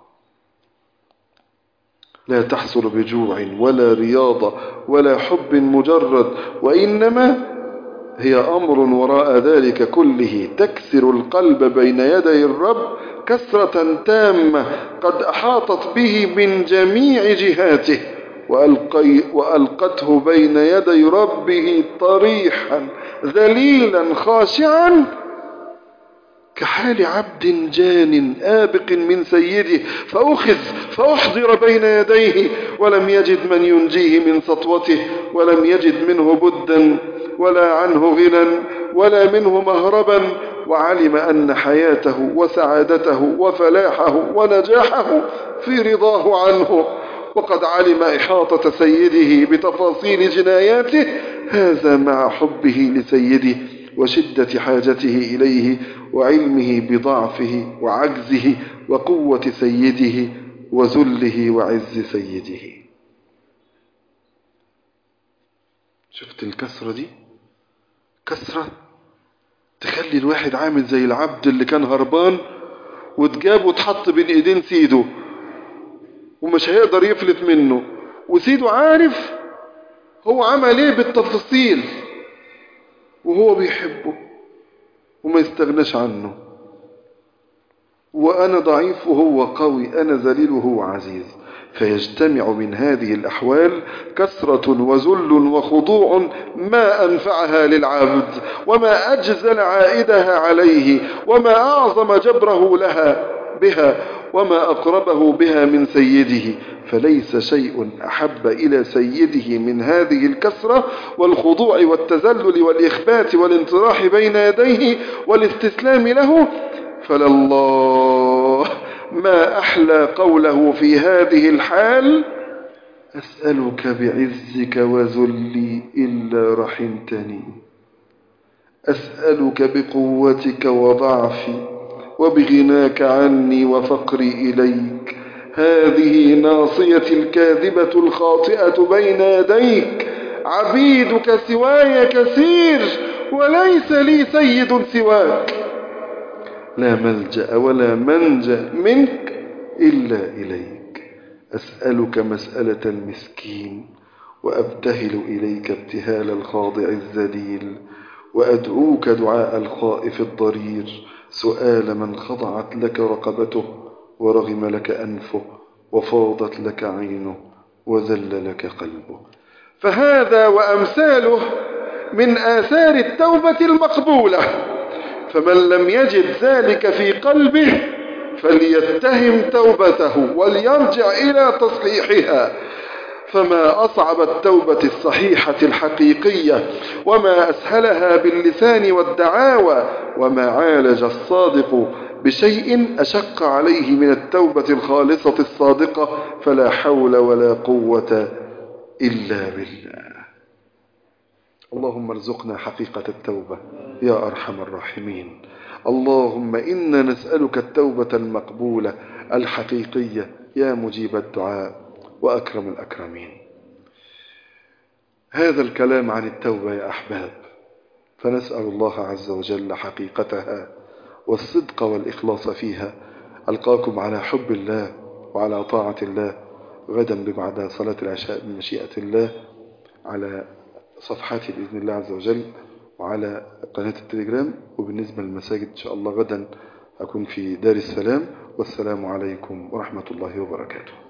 لا تحصل بجوع ولا رياضة ولا حب مجرد وإنما هي أمر وراء ذلك كله تكسر القلب بين يدي الرب كسرة تامة قد أحاطت به من جميع جهاته وألقي وألقته بين يدي ربه طريحا ذليلا خاشعا كحال عبد جان آبق من سيده فأخذ فأحضر بين يديه ولم يجد من ينجيه من سطوته ولم يجد منه بدا ولا عنه غنى ولا منه مهربا وعلم أن حياته وسعادته وفلاحه ونجاحه في رضاه عنه وقد علم إحاطة سيده بتفاصيل جناياته هذا مع حبه لسيده وشدة حاجته إليه وعلمه بضعفه وعجزه وقوة سيده وذله وعز سيده شفت الكسرة دي كسرة تخلي الواحد عامل زي العبد اللي كان هربان وتجاب وتحط بين ايدين سيده ومش هيقدر يفلت منه وسيده عارف هو عمل ايه بالتفاصيل وهو بيحبه وما يستغناش عنه وأنا ضعيف وهو قوي أنا ذليل وهو عزيز فيجتمع من هذه الأحوال كسرة وذل وخضوع ما أنفعها للعبد وما أجزل عائدها عليه وما أعظم جبره لها بها وما أقربه بها من سيده فليس شيء أحب إلى سيده من هذه الكسرة والخضوع والتذلل والإخبات والانطراح بين يديه والاستسلام له فلله ما أحلى قوله في هذه الحال أسألك بعزك وذلي إلا رحمتني أسألك بقوتك وضعفي وبغناك عني وفقري إليك هذه ناصيتي الكاذبة الخاطئة بين يديك عبيدك سواي كثير وليس لي سيد سواك لا ملجأ ولا منجأ منك إلا إليك أسألك مسألة المسكين وأبتهل إليك ابتهال الخاضع الذليل وأدعوك دعاء الخائف الضرير سؤال من خضعت لك رقبته ورغم لك أنفه وفاضت لك عينه وذل لك قلبه فهذا وأمثاله من آثار التوبة المقبولة فمن لم يجد ذلك في قلبه فليتهم توبته وليرجع إلى تصحيحها فما أصعب التوبة الصحيحة الحقيقية وما أسهلها باللسان والدعاوى وما عالج الصادق بشيء أشق عليه من التوبة الخالصة الصادقة فلا حول ولا قوة إلا بالله اللهم ارزقنا حقيقة التوبة يا أرحم الراحمين اللهم إنا نسألك التوبة المقبولة الحقيقية يا مجيب الدعاء وأكرم الأكرمين هذا الكلام عن التوبة يا أحباب فنسأل الله عز وجل حقيقتها والصدق والإخلاص فيها ألقاكم على حب الله وعلى طاعة الله غدا ببعد صلاة العشاء بمشيئة الله على صفحاتي بإذن الله عز وجل وعلى قناة التليجرام وبالنسبة للمساجد إن شاء الله غدا أكون في دار السلام والسلام عليكم ورحمة الله وبركاته